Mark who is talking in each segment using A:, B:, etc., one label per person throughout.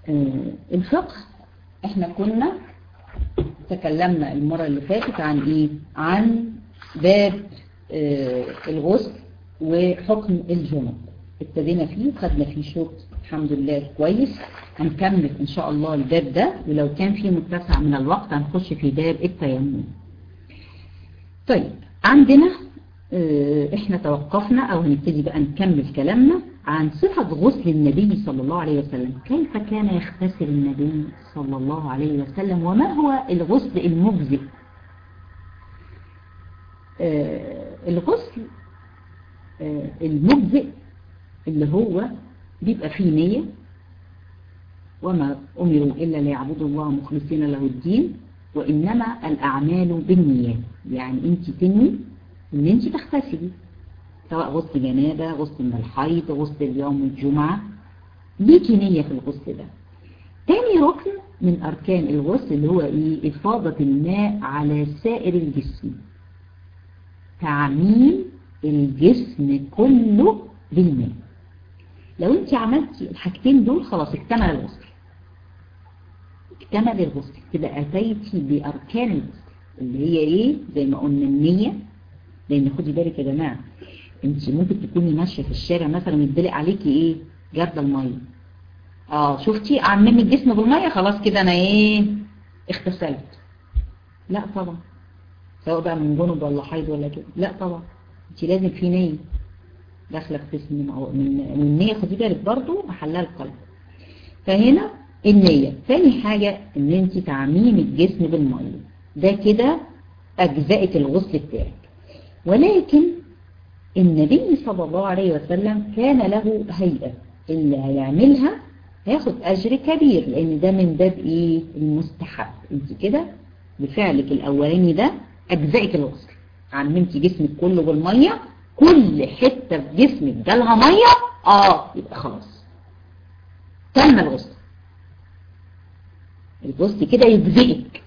A: آه الفقه احنا كنا تكلمنا المرة اللي فاتت عن ايه عن باب آه الغسل وحكم الجنب ابتدينا فيه وخدنا فيه شوط الحمد لله كويس هنكمل ان شاء الله الباب ده ولو كان فيه متسع من الوقت هنخش في باب التيمم طيب عندنا اه احنا توقفنا او هنبتدي بقى نكمل كلامنا عن صفة غسل النبي صلى الله عليه وسلم كيف كان يغتسل النبي صلى الله عليه وسلم وما هو الغسل المجزئ اه الغسل اه المجزئ اللي هو بيبقى فيه نية وما أمروا إلا ليعبدوا الله مخلصين له الدين وإنما الأعمال بالنيات يعني أنت تنوي أن أنت تغتسلي سواء غسل جنابة غسل من الحيض غسل يوم الجمعة ليكي نية في الغسل ده تاني ركن من أركان الغسل اللي هو إيه إفاضة الماء على سائر الجسم تعميم الجسم كله بالماء لو انت عملتي الحاجتين دول خلاص اكتمل الغسل اكتمل الغسل كده اتيتي باركان الغسل اللي هي ايه زي ما قلنا النية لان خدي بالك يا جماعة انت ممكن تكوني ماشية في الشارع مثلا يدلق عليكي ايه جردة المية اه شفتي اعممي الجسم بالمية خلاص كده انا ايه اغتسلت لا طبعا سواء بقى من جنب ولا حيض ولا كده لا طبعا انت لازم في نية داخله في قسم من من النية خدي بالك برضه محلها القلب فهنا النية ثاني حاجة ان انت تعميم الجسم بالمية ده كده اجزاء الغسل بتاعك ولكن النبي صلى الله عليه وسلم كان له هيئة اللي هيعملها هياخد اجر كبير لان ده من باب ايه المستحب انت كده بفعلك الاولاني ده اجزائك الغسل عممتي جسمك كله بالمية كل حتة في جسمك جالها مية اه يبقى خلاص تم الغسل الغسل كده يجزئك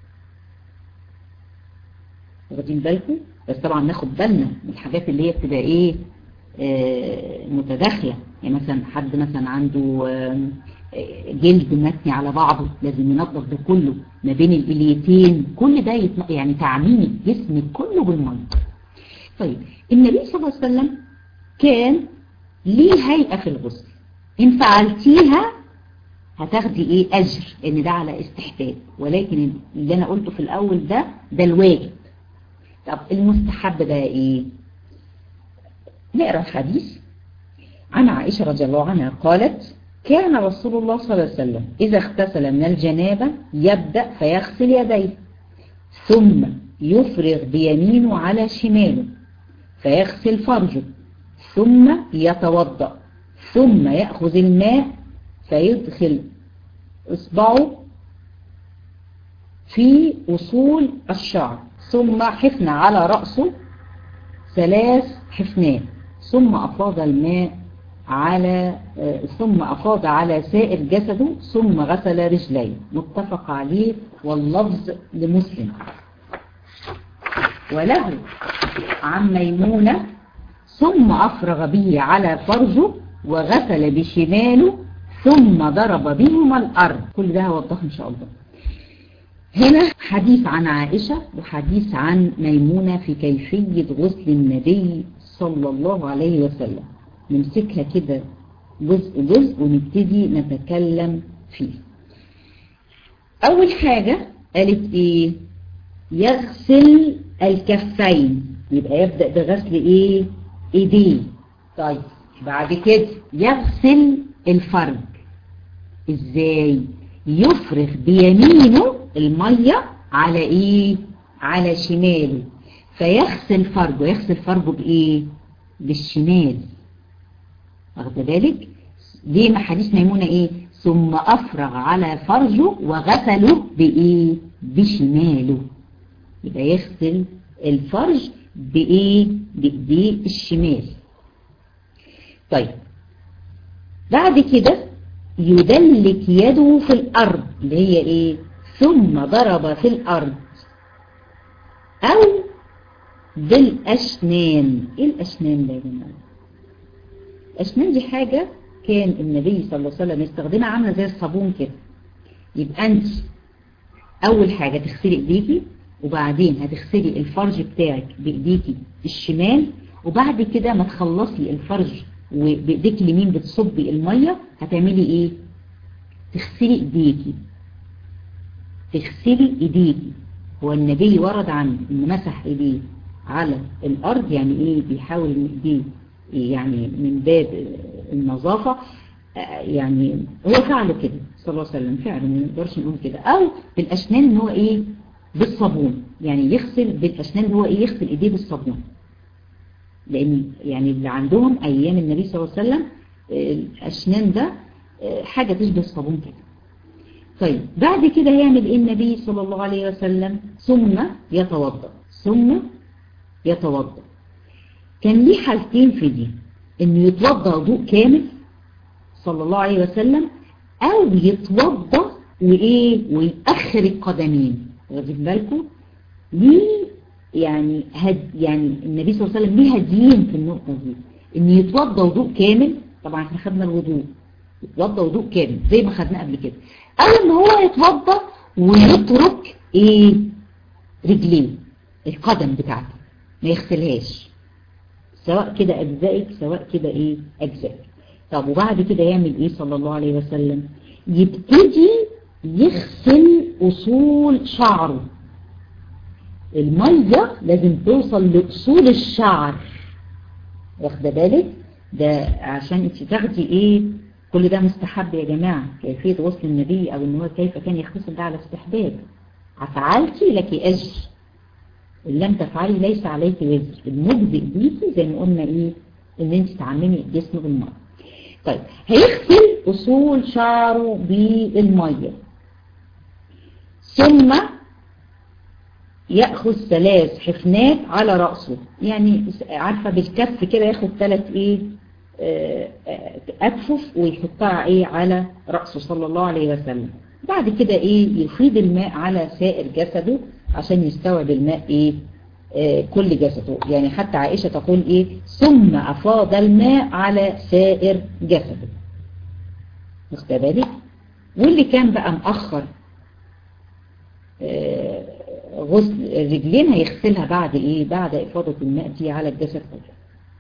A: واخدين بالكم بس طبعا ناخد بالنا من الحاجات اللي هي بتبقى ايه آه متداخلة يعني مثلا حد مثلا عنده آه جلد متني على بعضه لازم ينظف ده كله ما بين الاليتين كل ده يعني تعميم الجسم كله بالميه طيب النبي صلى الله عليه وسلم كان ليه هيئة في الغسل إن فعلتيها هتاخدي إيه أجر إن ده على استحباب ولكن اللي أنا قلته في الأول ده ده الواجب طب المستحب ده إيه نقرأ الحديث عن عائشة رضي الله عنها قالت كان رسول الله صلى الله عليه وسلم إذا اغتسل من الجنابة يبدأ فيغسل يديه ثم يفرغ بيمينه على شماله فيغسل فرجه ثم يتوضأ ثم يأخذ الماء فيدخل إصبعه في أصول الشعر ثم حفن على رأسه ثلاث حفنات ثم أفاض الماء على ثم أفاض على سائر جسده ثم غسل رجليه متفق عليه واللفظ لمسلم وله عن ميمونة ثم أفرغ به على فرجه وغسل بشماله ثم ضرب بهما الأرض كل ده هوضحه إن شاء الله هنا حديث عن عائشة وحديث عن ميمونة في كيفية غسل النبي صلى الله عليه وسلم نمسكها كده جزء جزء ونبتدي نتكلم فيه أول حاجة قالت إيه يغسل الكفين يبقى يبدأ بغسل إيه إيديه طيب بعد كده يغسل الفرج إزاي يفرغ بيمينه المية على إيه على شماله فيغسل فرجه يغسل فرجه بإيه بالشمال واخد بالك ليه ما حديث ميمونة ايه ثم افرغ على فرجه وغسله بايه بشماله يبقى يغسل الفرج بايه بايديه الشمال طيب بعد كده يدلك يده في الارض اللي هي ايه ثم ضرب في الارض او بالاشنان ايه الاشنان ده يا جماعه الأسنان دي حاجة كان النبي صلى الله عليه وسلم يستخدمها عاملة زي الصابون كده يبقى انت اول حاجة تغسلي ايديكي وبعدين هتغسلي الفرج بتاعك بايديكي الشمال وبعد كده ما تخلصي الفرج وبايديك اليمين بتصبي المية هتعملي ايه تغسلي ايديكي تغسلي ايديكي هو النبي ورد عنه ان مسح ايديه على الارض يعني ايه بيحاول ان ايديه يعني من باب النظافة يعني هو فعله كده صلى الله عليه وسلم فعلا ما نقدرش نقول كده او بالاسنان ان هو ايه بالصابون يعني يغسل بالاسنان هو ايه يغسل ايديه بالصابون لان يعني اللي عندهم ايام النبي صلى الله عليه وسلم الاسنان ده حاجة تشبه الصابون كده طيب بعد كده هيعمل ايه النبي صلى الله عليه وسلم ثم يتوضا ثم يتوضا كان ليه حالتين في دي انه يتوضا وضوء كامل صلى الله عليه وسلم او يتوضا وايه ويأخر القدمين واخدين بالكم ليه يعني هد يعني النبي صلى الله عليه وسلم ليه هديين في النقطه دي ان يتوضا وضوء كامل طبعا احنا خدنا الوضوء يتوضا وضوء كامل زي ما خدناه قبل كده او ان هو يتوضا ويترك ايه رجليه القدم بتاعته ما يغسلهاش سواء كده اجزائك سواء كده ايه اجزائك طب وبعد كده يعمل ايه صلى الله عليه وسلم يبتدي يغسل اصول شعره المية لازم توصل لاصول الشعر واخده بالك ده عشان انت تاخدي ايه كل ده مستحب يا جماعة كيفية غسل النبي او ان هو كيف كان يغتسل ده على استحباب فعلتي لك اجر ان لم تفعلي ليس عليك وزر المجزئ ليكي زي ما قلنا ايه ان انت تعممي الجسم بالماء طيب هيغسل اصول شعره بالمية ثم يأخذ ثلاث حفنات على رأسه يعني عارفة بالكف كده ياخد ثلاث ايه أكفف ويحطها ايه على رأسه صلى الله عليه وسلم بعد كده ايه يفيض الماء على سائر جسده عشان يستوعب الماء ايه آه كل جسده يعني حتى عائشة تقول ايه ثم افاض الماء على سائر جسده واخد بالك واللي كان بقى مأخر آه غسل الرجلين هيغسلها بعد ايه بعد افاضة الماء دي على الجسد كله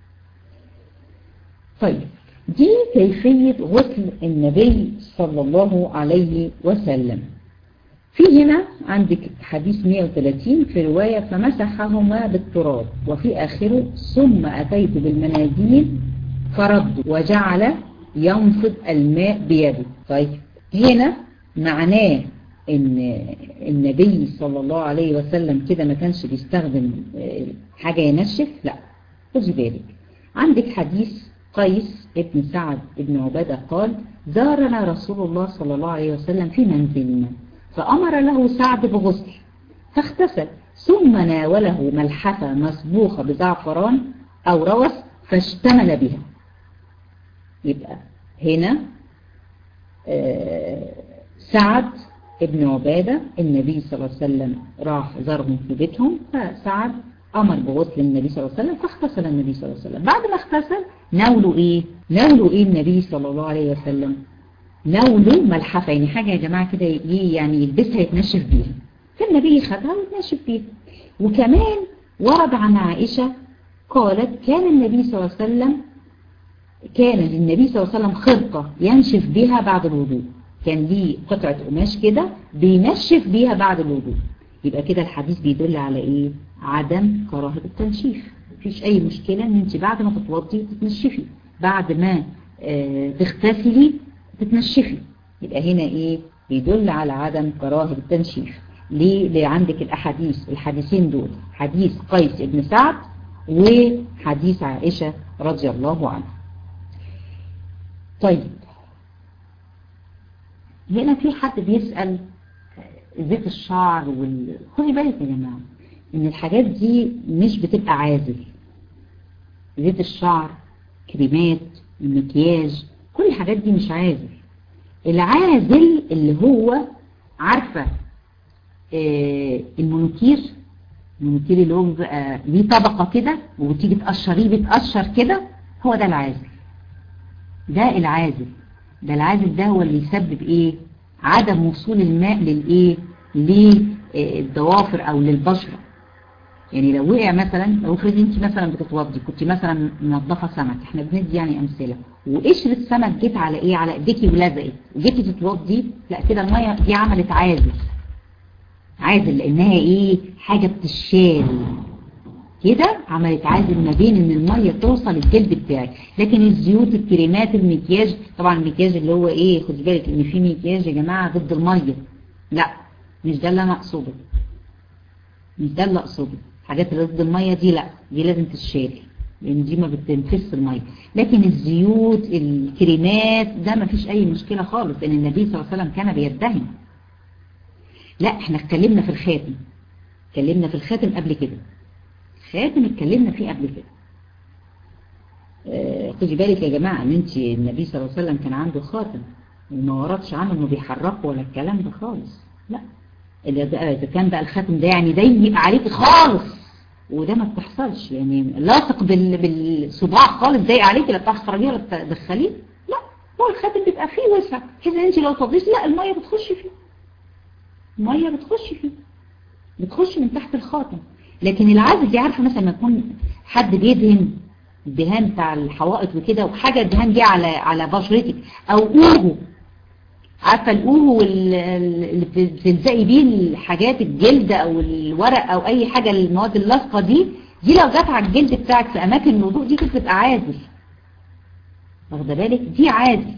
A: طيب دي كيفية غسل النبي صلى الله عليه وسلم في هنا عندك حديث 130 في رواية فمسحهما بالتراب وفي آخره ثم أتيت بالمناديل فرد وجعل ينفض الماء بيده طيب هنا معناه ان النبي صلى الله عليه وسلم كده ما كانش بيستخدم حاجة ينشف لا خذي بالك عندك حديث قيس ابن سعد ابن عبادة قال زارنا رسول الله صلى الله عليه وسلم في منزلنا فأمر له سعد بغسل فاغتسل ثم ناوله ملحفة مسبوخة بزعفران أو روس فاشتمل بها يبقى هنا آه سعد ابن عبادة النبي صلى الله عليه وسلم راح زارهم في بيتهم فسعد أمر بغسل النبي صلى الله عليه وسلم فاغتسل النبي صلى الله عليه وسلم بعد ما اغتسل ناولوا إيه ناولوا إيه النبي صلى الله عليه وسلم ناولوا ملحفة يعني حاجة يا جماعة كده يعني يلبسها يتنشف بيها فالنبي خدها ويتنشف بيها وكمان ورد عن عائشة قالت كان النبي صلى الله عليه وسلم كان للنبي صلى الله عليه وسلم خرقة ينشف بها بعد الوضوء كان ليه قطعة قماش كده بينشف بيها بعد الوضوء يبقى كده الحديث بيدل على ايه عدم كراهة التنشيف مفيش اي مشكلة ان انت بعد ما تتوضي تتنشفي بعد ما اه تغتسلي تتنشفي يبقى هنا ايه بيدل على عدم كراهة التنشيف ليه ليه عندك الاحاديث الحديثين دول حديث قيس ابن سعد وحديث عائشة رضي الله عنها طيب هنا في حد بيسأل زيت الشعر وال... خدي بالك يا جماعة ان الحاجات دي مش بتبقى عازل زيت الشعر كريمات المكياج كل الحاجات دي مش عازل العازل اللي هو عارفة آه المونوكير المونوكير اللي هو بيبقى ليه طبقة كده وبتيجي تقشريه بتقشر كده هو ده العازل ده العازل ده العازل ده هو اللي يسبب ايه عدم وصول الماء للايه للضوافر او للبشرة يعني لو وقع مثلا لو افرضي انت مثلا بتتوضي كنت مثلا منظفه سمك احنا بندي يعني امثله وقشر السمك جيت على ايه على ايديكي ولزقت وجيتي تتوضي لا كده الميه دي عملت عازل عازل لانها ايه حاجه بتشال كده عملت عازل ما بين ان الميه توصل الجلد بتاعك لكن الزيوت الكريمات المكياج طبعا المكياج اللي هو ايه خد بالك ان في مكياج يا جماعه ضد الميه لا مش ده اللي انا اقصده مش ده اللي اقصده حاجات اللي ضد الميه دي لا دي لازم تتشال لان دي ما بتنفس الميه لكن الزيوت الكريمات ده ما فيش اي مشكله خالص لان النبي صلى الله عليه وسلم كان بيدهن لا احنا اتكلمنا في الخاتم اتكلمنا في الخاتم قبل كده خاتم اتكلمنا فيه قبل كده آه خدي بالك يا جماعة ان انت النبي صلى الله عليه وسلم كان عنده خاتم وما وردش عنه انه بيحركه ولا الكلام ده خالص لا اذا كان بقى الخاتم ده يعني ضيق عليك خالص وده ما بتحصلش يعني لاصق بال... بالصباع خالص ضيق عليك لا بتعرفي تخرجيه ولا تدخليه لا هو الخاتم بيبقى فيه وسع بحيث ان انت لو تضيفي لا الميه بتخش فيه الميه بتخش فيه بتخش من تحت الخاتم لكن العزل دي عارفه مثلا لما يكون حد بيدهن الدهان بتاع الحوائط وكده وحاجه الدهان دي على على بشرتك او اوهو عارفه الاوهو اللي بتلزقي بيه الحاجات الجلد او الورق او اي حاجه المواد اللاصقه دي دي لو جت على الجلد بتاعك في اماكن الوضوء دي بتبقى عازل واخده بالك دي عازل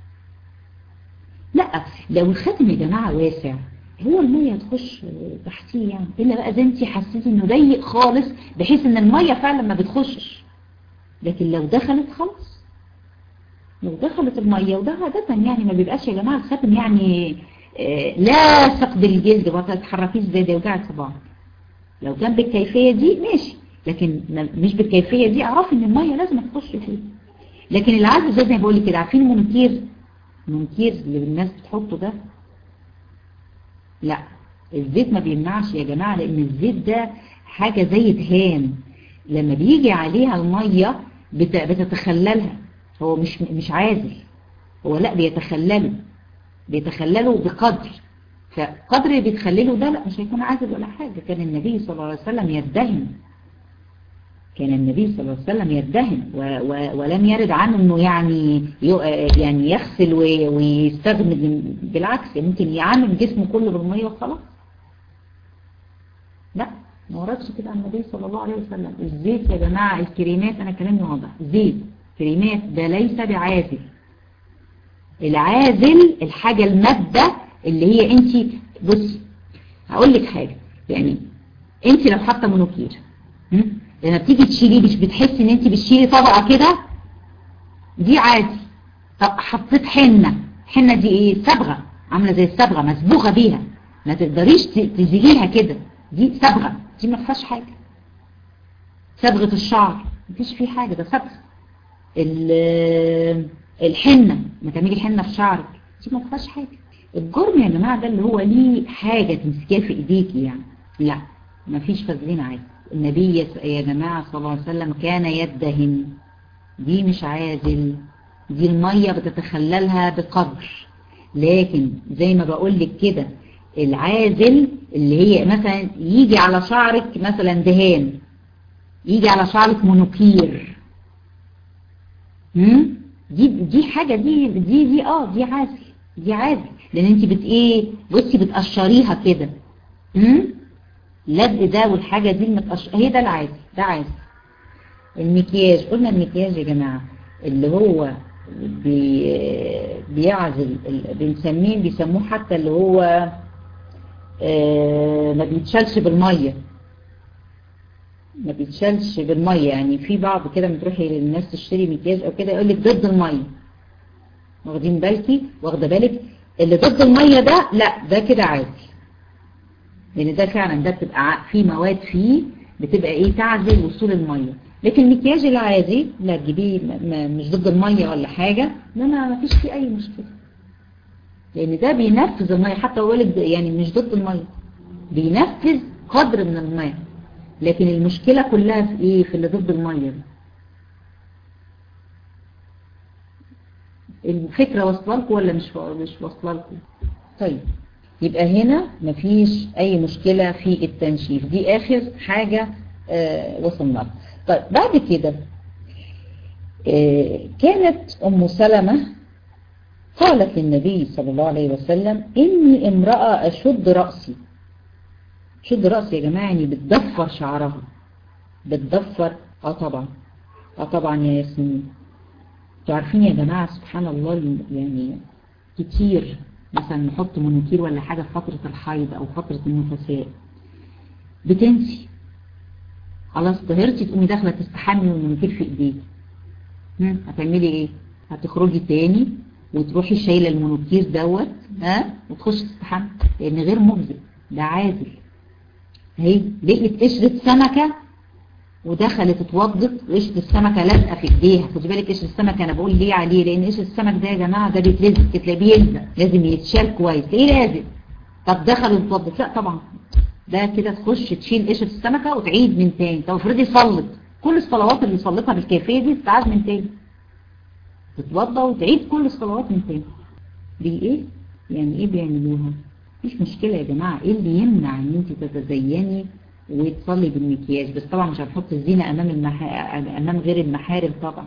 A: لا لو الخاتم يا جماعه واسع هو المية تخش تحتيه يعني إلا بقى زي انت حسيتي انه ضيق خالص بحيث ان المية فعلا ما بتخشش لكن لو دخلت خلاص لو دخلت المية وده عادة يعني ما بيبقاش يا جماعة الخاتم يعني آه لاصق بالجلد ما تتحركيش زي ده وجعت صباعك لو كان بالكيفية دي ماشي لكن مش بالكيفية دي اعرفي ان المية لازم تخش فيه لكن العزل زي ما بقول لك كده عارفين المنكير المنكير اللي الناس بتحطه ده لا الزيت ما بيمنعش يا جماعة لان الزيت ده حاجة زي دهان لما بيجي عليها المية بتتخللها هو مش مش عازل هو لا بيتخلله بيتخلله بقدر فقدر اللي بيتخلله ده لا مش هيكون عازل ولا حاجة كان النبي صلى الله عليه وسلم يدهن كان النبي صلى الله عليه وسلم يدهن و و ولم يرد عنه انه يعني يعني يغسل ويستغني بالعكس ممكن يعمل جسمه كله بالميه وخلاص لا ما وردش كده عن النبي صلى الله عليه وسلم الزيت يا جماعه الكريمات انا كلامي واضح زيت كريمات ده ليس بعازل العازل الحاجه الماده اللي هي انت بصي هقول لك حاجه يعني انت لو حاطه مونوكير لما بتيجي تشيليه مش بتحسي ان انت بتشيلي طبقة كده دي عادي طب حطيت حنة حنة دي ايه صبغة عاملة زي الصبغة مسبوغة بيها ما تقدريش تزيليها كده دي صبغة دي ما فيهاش حاجة صبغة الشعر ما فيش فيه حاجة ده صبغة الحنة ما تعملي حنة في شعرك دي ما فيهاش حاجة الجرم يا جماعة ده اللي هو ليه حاجة تمسكيها في ايديكي يعني لا ما فيش فازلين عادي النبي يا جماعة صلى الله عليه وسلم كان يدهن دي مش عازل دي المية بتتخللها بقدر لكن زي ما بقول لك كده العازل اللي هي مثلا يجي على شعرك مثلا دهان يجي على شعرك مونوكير هم؟ دي دي حاجة دي دي دي اه دي عازل دي عازل لان انت بت ايه بصي بتقشريها كده هم؟ اللزق ده والحاجة دي المتقش... هي ده العادي ده عادي المكياج قلنا المكياج يا جماعة اللي هو بي... بيعزل بنسميه بيسموه حتى اللي هو آه ما بيتشالش بالمية ما بيتشالش بالمية يعني في بعض كده بتروحي للناس تشتري مكياج او كده يقول لك ضد المية واخدين بالكي واخده بالك اللي ضد المية ده لا ده كده عادي لان ده فعلا ده بتبقى في مواد فيه بتبقى ايه تعزل وصول المية لكن المكياج العادي لا تجيبيه مش ضد المية ولا حاجة ده ما فيش فيه اي مشكلة لان ده بينفذ المية حتى هو يعني مش ضد المية بينفذ قدر من المية لكن المشكلة كلها في ايه في اللي ضد المية ده الفكرة واصله لكم ولا مش مش واصله لكم طيب يبقى هنا مفيش اي مشكلة في التنشيف دي اخر حاجة آه وصلنا لها طيب بعد كده آه كانت ام سلمة قالت للنبي صلى الله عليه وسلم اني امرأة اشد رأسي شد رأسي يا جماعة يعني بتضفر شعرها بتضفر اه طبعا اه طبعا يا ياسمين انتوا عارفين يا جماعة سبحان الله يعني كتير مثلا نحط مونيكير ولا حاجة في فترة الحيض او فترة النفساء بتنسي خلاص طهرتي تقومي داخلة تستحمي والمونيكير في ايديك هتعملي ايه هتخرجي تاني وتروحي شايلة المونيكير دوت ها وتخشي تستحمي لان غير مجزئ ده عازل اهي لقيت قشرة سمكة ودخلت اتوضت وقشرة السمكة لازقة في ايديها خدي بالك قشرة السمكة انا بقول ليه عليه لان قشرة السمك ده يا جماعة ده بيتلزق تلاقيه بيلزق لازم يتشال كويس ايه لازم طب دخلت اتوضت لا طبعا ده كده تخش تشيل قشرة السمكة وتعيد من تاني طب افرضي صلت كل الصلوات اللي صلتها بالكيفية دي تتعاد من تاني تتوضى وتعيد كل الصلوات من تاني دي ايه يعني ايه بيعملوها مفيش مشكلة يا جماعة ايه اللي يمنع ان انت تتزيني وتصلي بالمكياج بس طبعا مش هنحط الزينة امام المح... امام غير المحارم طبعا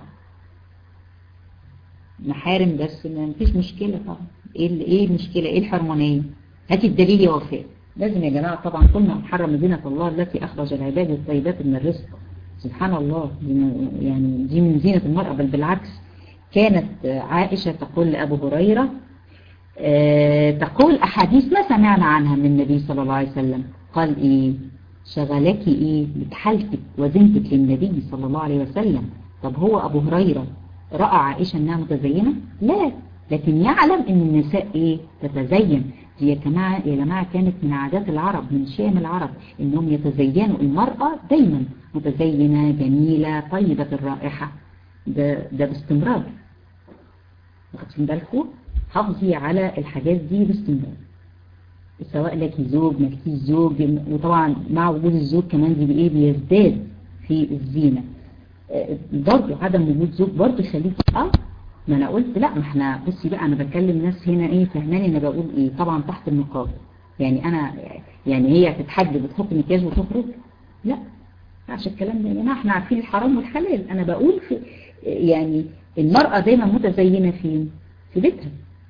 A: محارم بس ما فيش مشكلة طبعا ايه ايه المشكلة ايه الحرمانية هاتي الدليل يا وفاء لازم يا جماعة طبعا كنا محرم زينة الله التي اخرج العباد الطيبات من الرزق سبحان الله دي يعني دي من زينة المرأة بل بالعكس كانت عائشة تقول لأبو هريرة أه تقول أحاديث ما سمعنا عنها من النبي صلى الله عليه وسلم قال إيه شغلك إيه بتحالتك وزنتك للنبي صلى الله عليه وسلم طب هو أبو هريرة رأى عائشة أنها متزينة لا لكن يعلم أن النساء إيه تتزين هي يا جماعة يا جماعة كانت من عادات العرب من شام العرب أنهم يتزينوا المرأة دايما متزينة جميلة طيبة الرائحة ده, ده باستمرار واخدين بالكم حافظي على الحاجات دي باستمرار سواء لك زوج مالكيش زوج وطبعا مع وجود الزوج كمان دي بايه بيزداد في الزينة برضه عدم وجود زوج برضه يخليك اه ما انا قلت لا ما احنا بصي بقى انا بكلم ناس هنا ايه فهماني انا بقول ايه طبعا تحت النقاب يعني انا يعني هي تتحجب وتحط مكياج وتخرج لا عشان الكلام ده يا جماعه احنا عارفين الحرام والحلال انا بقول في يعني المرأة دايما متزينة فين في بيتها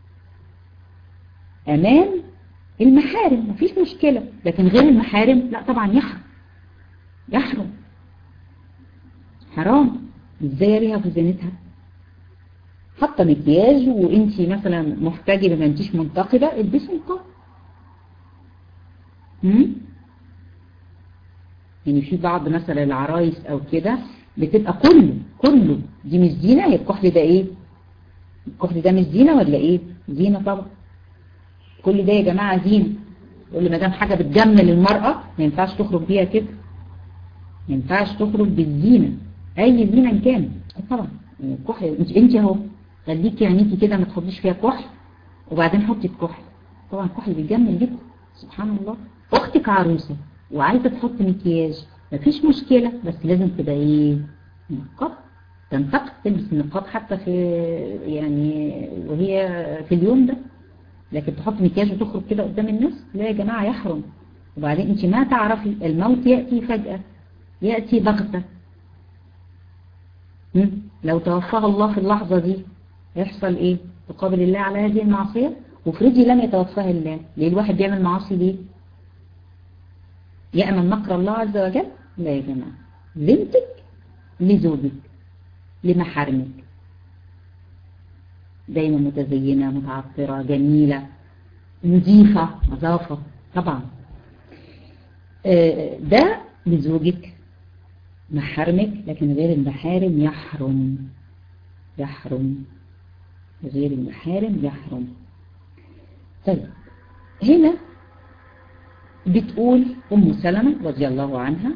A: امام المحارم مفيش مشكلة لكن غير المحارم لا طبعا يحرم يحرم حرام ازاي ليها في زينتها حاطه مكياج وانتي مثلا محتجبه ما انتيش منتقبه البسي نقاب يعني في بعض مثلا العرايس او كده بتبقى كله كله دي مش زينه هي الكحل ده ايه الكحل ده مش زينه ولا ايه زينه طبعا كل ده يا جماعه زينه يقول ما دام حاجه بتجمل المراه ما ينفعش تخرج بيها كده ما ينفعش تخرج بالزينه اي زينه كان طبعا الكحل انت انت اهو خليكي عينيكي كده ما تحطيش فيها كحل وبعدين حطي الكحل طبعا الكحل بيتجمل جدا سبحان الله اختك عروسه وعايزه تحط مكياج مفيش مشكله بس لازم تبقى ايه نقاب تنتقد تلبس النقاب حتى في يعني وهي في اليوم ده لكن تحط مكياج وتخرج كده قدام الناس لا يا جماعه يحرم وبعدين انت ما تعرفي الموت ياتي فجاه ياتي بغته لو توفاها الله في اللحظة دي يحصل ايه تقابل الله على هذه المعصية وفرضي لم يتوفاها الله ليه الواحد بيعمل معاصي ليه يأمن مكر الله عز وجل لا يا جماعة بنتك لزوجك لمحارمك دايما متزينة متعطرة جميلة نظيفة نظافة طبعا ده لزوجك محارمك لكن غير المحارم يحرم يحرم غير المحارم يحرم طيب هنا بتقول أم سلمة رضي الله عنها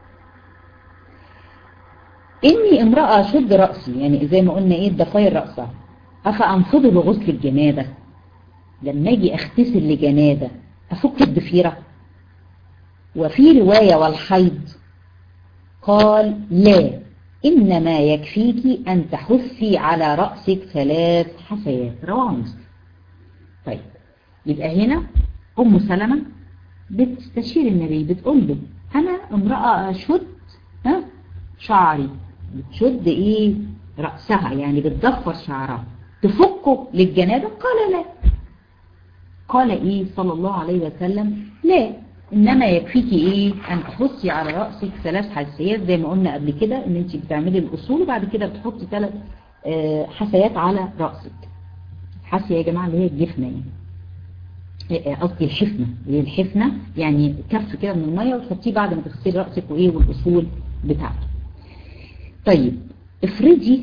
A: إني امرأة شد رأسي يعني زي ما قلنا إيه الضفاير رأسها أفأنفض لغسل الجنابة لما أجي أغتسل لجنابة أفك الضفيرة وفي رواية والحيض قال لا إنما يكفيك أن تحثي على رأسك ثلاث حسيات رواه مسلم طيب يبقى هنا أم سلمة بتستشير النبي بتقول له أنا امرأة أشد ها شعري بتشد إيه رأسها يعني بتضفر شعرها تفكه للجنابة قال لا قال إيه صلى الله عليه وسلم لا إنما يكفيك إيه أن تحطي على رأسك ثلاث حسيات زي ما قلنا قبل كده إن أنت بتعملي الأصول وبعد كده بتحطي ثلاث حسيات على رأسك حسية يا جماعة اللي هي الجفنة يعني قصدي الحفنة هي الحفنة يعني كف كده من المية وتحطيه بعد ما تغسلي رأسك وإيه والأصول بتاعته طيب افرضي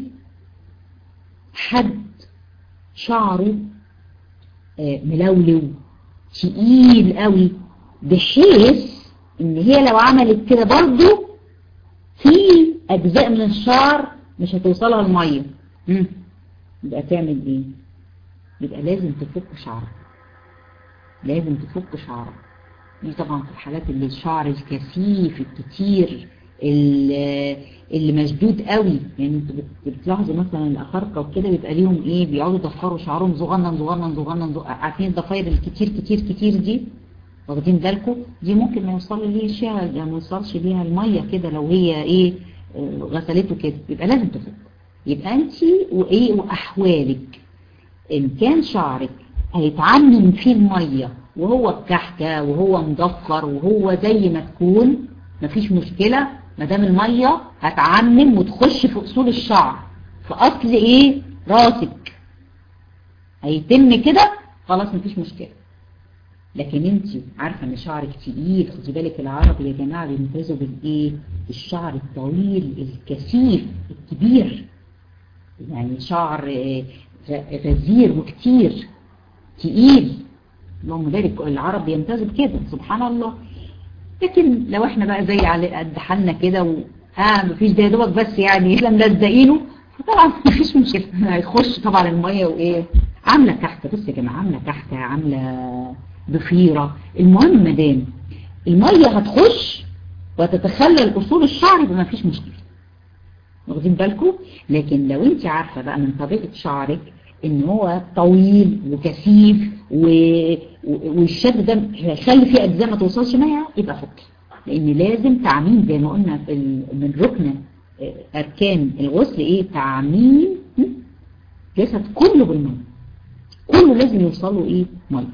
A: حد شعره ملولو تقيل قوي بحيث ان هي لو عملت كده برضو في اجزاء من الشعر مش هتوصلها المية يبقى تعمل ايه يبقى لازم تفك شعرها لازم تفك شعرها دي طبعا في الحالات اللي الشعر الكثيف الكتير اللي مشدود قوي يعني انتوا بتلاحظوا مثلا الافارقه وكده بيبقى ليهم ايه بيقعدوا يضفروا شعرهم صغنن صغنن صغنن عارفين الضفاير الكتير كتير كتير دي واخدين بالكم دي ممكن ما يوصل ليش يعني ما يوصلش ليها الميه كده لو هي ايه غسلته كده يبقى لازم تفك يبقى انت وايه واحوالك ان كان شعرك هيتعمم فيه الميه وهو الكحكه وهو مضفر وهو زي ما تكون مفيش مشكله ما دام الميه هتعمم وتخش في اصول الشعر في اصل ايه راسك هيتم كده خلاص مفيش مشكله لكن انت عارفه ان شعرك تقيل خدي بالك العرب يا جماعه بيمتازوا بالايه الشعر الطويل الكثيف الكبير يعني شعر غزير وكتير تقيل اللهم بارك العرب بيمتازوا بكده سبحان الله لكن لو احنا بقى زي على قد حالنا كده و اه مفيش ده دوبك بس يعني احنا ملزقينه فطبعا مفيش مشكله هيخش طبعا الميه وايه عامله كحكه بص يا جماعه عامله كحكه عامله ضفيره المهم ما دام الميه هتخش وتتخلل اصول الشعر يبقى مفيش مشكله واخدين بالكم لكن لو انت عارفه بقى من طبيعه شعرك ان هو طويل وكثيف و... والشد ده هيخلي فيه اجزاء ما توصلش معاها يبقى فك لان لازم تعميم زي ما قلنا في ال... من ركن اركان الغسل ايه تعميم جسد كله بالميه كله لازم يوصله ايه ميه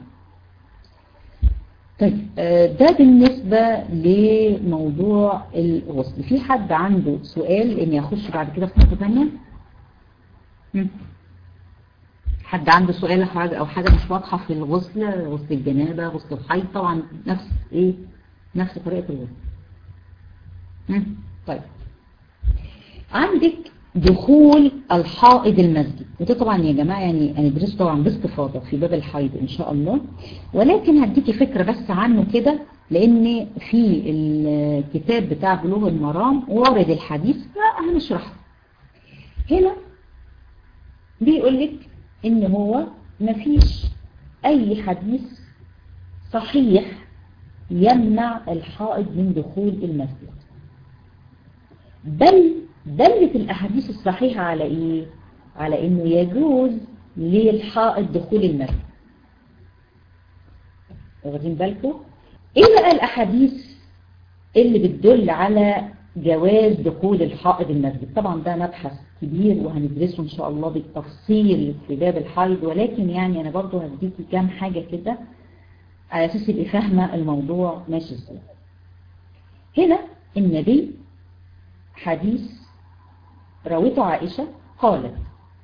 A: طيب ده بالنسبة لموضوع الغسل في حد عنده سؤال اني اخش بعد كده في نقطة ثانيه حد عنده سؤال حاجة او حاجة مش واضحة في الغسل غسل الجنابة غسل الحيض طبعا نفس ايه نفس طريقة الغسل طيب عندك دخول الحائض المسجد وده طبعا يا جماعة يعني هندرسه طبعا باستفاضة في باب الحيض ان شاء الله ولكن هديكي فكرة بس عنه كده لان في الكتاب بتاع بلوغ المرام وارد الحديث فهنشرحه هنا بيقول لك ان هو مفيش اي حديث صحيح يمنع الحائض من دخول المسجد بل دلت الاحاديث الصحيحة على ايه على انه يجوز للحائض دخول المسجد واخدين بالكم ايه بقى الاحاديث اللي بتدل على جواز دخول الحائض المسجد طبعا ده مبحث كبير وهندرسه ان شاء الله بالتفصيل في باب الحيض ولكن يعني انا برضو هديكي كام حاجة كده على اساس تبقي فاهمة الموضوع ماشي ازاي هنا النبي حديث راوته عائشة قالت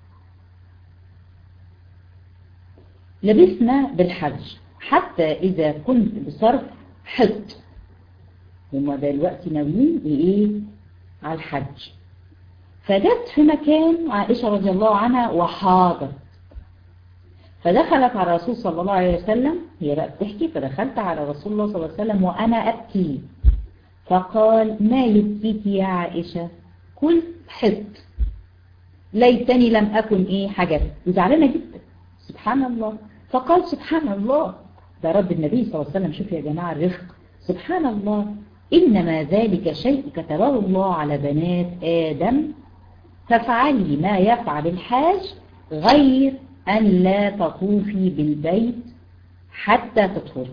A: لبثنا بالحج حتى إذا كنت بصرف حط هما دلوقتي ناويين ايه على الحج فجت في مكان عائشة رضي الله عنها وحاضت فدخلت على الرسول صلى الله عليه وسلم هي بقى بتحكي فدخلت على رسول الله صلى الله عليه وسلم وأنا أبكي فقال ما يبكيك يا عائشة قلت حط ليتني لم أكن إيه حاجة وزعلانة جدا سبحان الله فقال سبحان الله ده رب النبي صلى الله عليه وسلم شوف يا جماعة الرفق سبحان الله إنما ذلك شيء كتبه الله على بنات آدم فافعلي ما يفعل الحاج غير أن لا تطوفي بالبيت حتى تطهري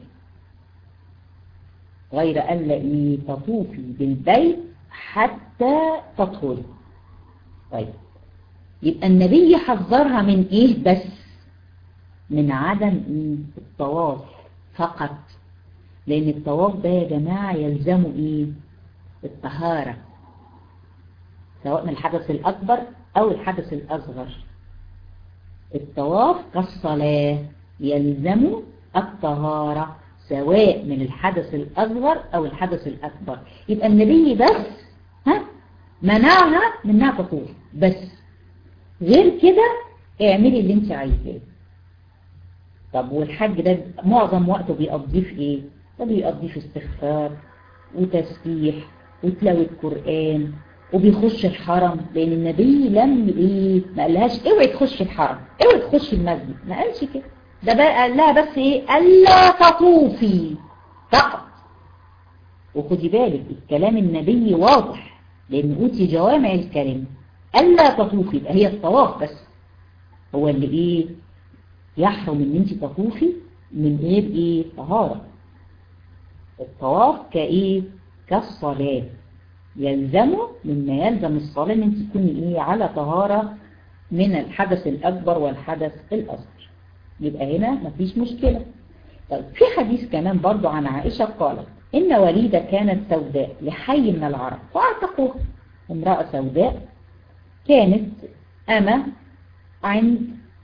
A: غير أن لا تطوفي بالبيت حتى تطهري طيب يبقى النبي حذرها من ايه بس من عدم ايه الطواف فقط لان الطواف ده يا جماعة يلزمه ايه الطهارة سواء من الحدث الاكبر او الحدث الاصغر الطواف كالصلاة يلزم الطهارة سواء من الحدث الأصغر أو الحدث الأكبر يبقى النبي بس ها منعها منها تطوف بس غير كده اعملي اللي انت عايزاه طب والحج ده معظم وقته بيقضيه في ايه ده بيقضيه في استغفار وتسبيح وتلاوة قرآن وبيخش الحرم لان النبي لم ايه ما قالهاش اوعي تخش الحرم اوعي تخش المسجد ما قالش كده ده بقى قال لها بس ايه الا تطوفي فقط وخدي بالك الكلام النبي واضح لان اوتي جوامع الكلم الا تطوفي يبقى هي الطواف بس هو اللي ايه يحرم ان انت تطوفي من غير ايه طهارة الطواف كايه كالصلاة يلزمه مما يلزم الصلاة ان انت تكوني ايه على طهارة من الحدث الاكبر والحدث الاصغر يبقى هنا مفيش مشكلة طيب في حديث كمان برضو عن عائشة قالت إن وليدة كانت سوداء لحي من العرب فاعتقوها امرأة سوداء كانت أما عند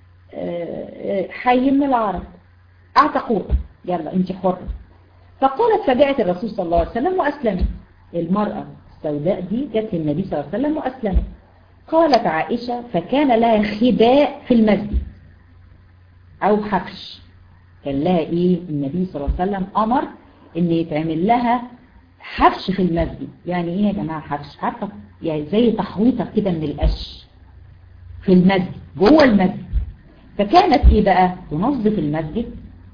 A: حي من العرب اعتقوها يلا انت حرة فقالت فجاءت الرسول صلى الله عليه وسلم وأسلمت المرأة السوداء دي جت للنبي صلى الله عليه وسلم وأسلمت قالت عائشة فكان لها خباء في المسجد أو حفش كان لها إيه النبي صلى الله عليه وسلم أمر إن يتعمل لها حفش في المسجد يعني إيه يا جماعة حفش عارفة يعني زي تحويطة كده من القش في المسجد جوه المسجد فكانت إيه بقى تنظف المسجد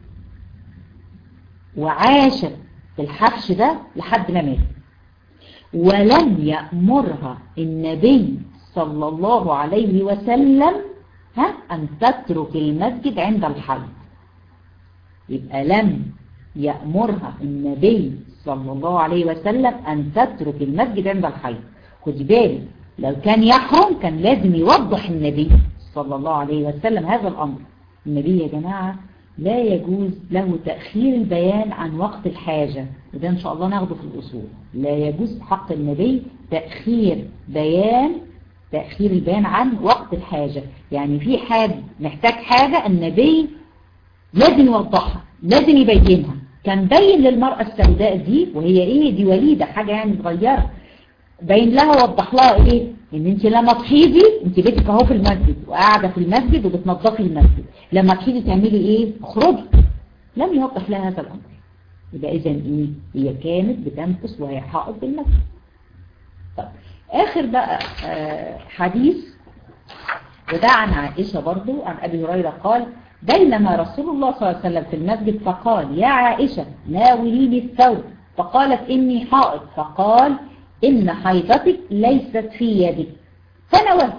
A: وعاشت في الحفش ده لحد ما مات ولم يأمرها النبي صلى الله عليه وسلم ها أن تترك المسجد عند الحي يبقى لم يأمرها النبي صلى الله عليه وسلم أن تترك المسجد عند الحي خدي بالك لو كان يحرم كان لازم يوضح النبي صلى الله عليه وسلم هذا الأمر النبي يا جماعة لا يجوز له تأخير البيان عن وقت الحاجة وده إن شاء الله ناخده في الأصول لا يجوز حق النبي تأخير بيان تأخير البيان عن وقت الحاجة يعني في حاجة محتاج حاجة النبي لازم يوضحها لازم يبينها كان بين للمرأة السوداء دي وهي ايه دي وليدة حاجة يعني صغيرة بين لها وضح لها ايه ان انت لما تحيضي انت بيتك اهو في المسجد وقاعدة في المسجد وبتنظفي المسجد لما تحيضي تعملي ايه اخرجي لم يوضح لها هذا الامر يبقى اذا ايه هي كانت بتنفس وهي حائض بالمسجد طب اخر بقى آه حديث وده عن عائشة برضو عن ابي هريرة قال بينما رسول الله صلى الله عليه وسلم في المسجد فقال يا عائشة ناوليني الثوب فقالت إني حائض فقال إن حيضتك ليست في يدك فنوت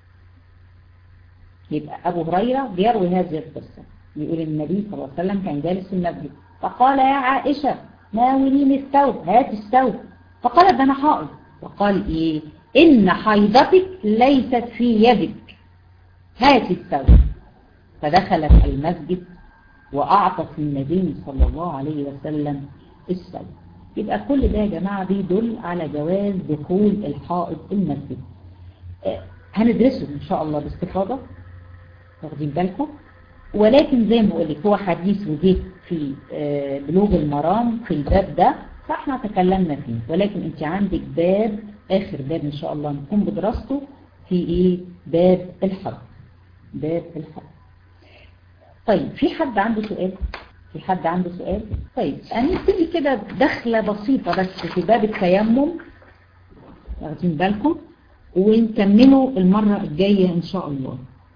A: يبقى أبو هريرة بيروي هذه القصة يقول النبي صلى الله عليه وسلم كان جالس في المسجد فقال يا عائشة ناوليني الثوب هات الثوب فقالت ده أنا حائض فقال إيه إن حيضتك ليست في يدك هات الثوب فدخلت المسجد وأعطت النبي صلى الله عليه وسلم الثوب يبقى كل ده يا جماعة بيدل على جواز دخول الحائض المسجد آه هندرسه إن شاء الله باستفاضة واخدين بالكم ولكن زي ما بقول لك هو حديث وجه في آه بلوغ المرام في الباب ده فاحنا تكلمنا فيه ولكن انت عندك باب اخر باب ان شاء الله نقوم بدراسته في ايه باب الحرب باب الحرب طيب في حد عنده سؤال في حد عنده سؤال طيب هنبتدي كده دخلة بسيطة بس في باب التيمم واخدين بالكم ونكمله المرة الجاية ان شاء الله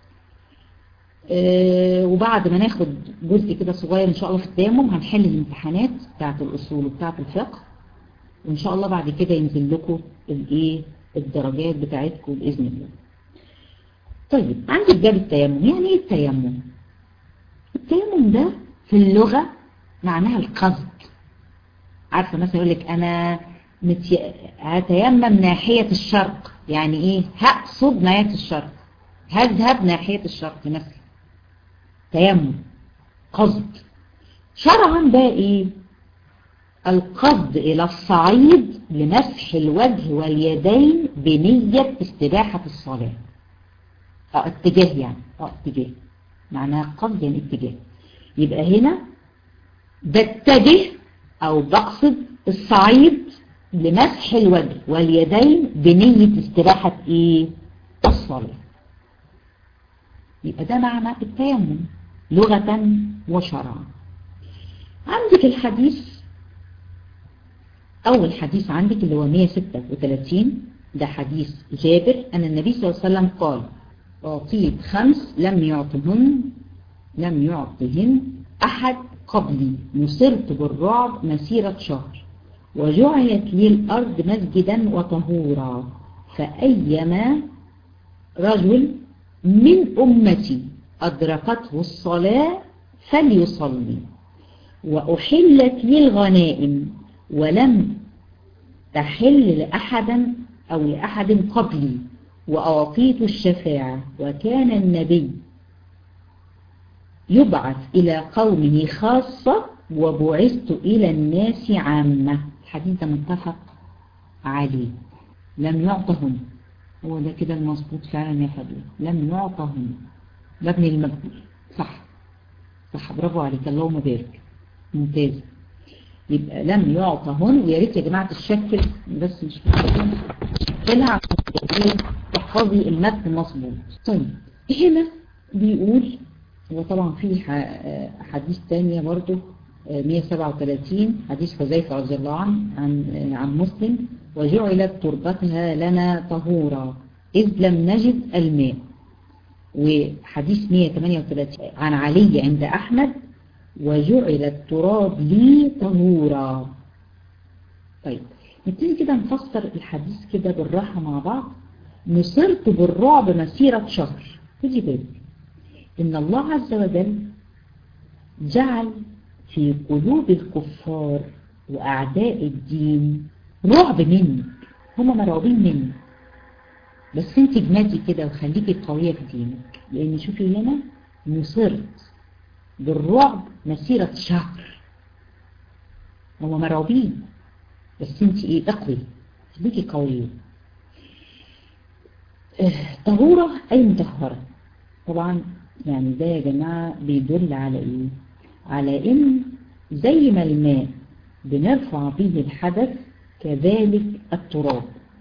A: أه وبعد ما ناخد جزء كده صغير ان شاء الله في التيمم هنحل الامتحانات بتاعة الاصول وبتاعة الفقه وإن شاء الله بعد كده ينزل لكم الإيه الدرجات بتاعتكم بإذن الله طيب عندك باب التيمم يعني إيه التيمم التيمم ده في اللغة معناها القصد عارفة مثلا يقول لك أنا متي... هتيمم ناحية الشرق يعني إيه هقصد ناحية الشرق هذهب ناحية الشرق مثلا تيمم قصد شرعا بقى إيه القصد إلى الصعيد لمسح الوجه واليدين بنية استباحة الصلاة اه اتجاه يعني اه اتجاه معناها قصد يعني اتجاه يبقى هنا بتجه او بقصد الصعيد لمسح الوجه واليدين بنية استباحة ايه الصلاة يبقى ده معنى التيمم لغة وشرعا عندك الحديث أول حديث عندك اللي هو 136 ده حديث جابر أن النبي صلى الله عليه وسلم قال أعطيت خمس لم يعطهن لم يعطهن أحد قبلي نصرت بالرعب مسيرة شهر وجعلت لي الأرض مسجدا وطهورا فأيما رجل من أمتي أدركته الصلاة فليصلي وأحلت لي الغنائم ولم تحل لأحد أو لأحد قبلي وأعطيت الشفاعة وكان النبي يبعث إلى قومه خاصة وبعثت إلى الناس عامة الحديث ده متفق عليه لم يعطهم هو ده كده المظبوط فعلا يا حبيبي لم يعطهم ده ابن المقبول صح صح برافو عليك اللهم بارك ممتاز يبقى لم يعطهن ويا ريت يا جماعه تشكل بس مش فاكرها تحفظي المتن مظبوط طيب هنا بيقول وطبعا في حديث تانية برضو 137 حديث حذيفة رضي الله عنه عن عن مسلم وجعلت تربتها لنا طهورا إذ لم نجد الماء وحديث 138 عن علي عند أحمد وجعل التراب لي طهورا طيب نبتدي كده نفسر الحديث كده بالراحة مع بعض نصرت بالرعب مسيرة شهر خدي بالك إن الله عز وجل جعل في قلوب الكفار وأعداء الدين رعب منك هم مرعوبين منك بس انت جمادي كده وخليكي قوية في دينك لأن شوفي هنا نصرت بالرعب مسيرة شهر هم مرعوبين بس انت ايه اقوي خليكي قوية اه طهورة أي مطهرة طبعا يعني ده يا جماعة بيدل على ايه على ان زي ما الماء بنرفع به الحدث كذلك التراب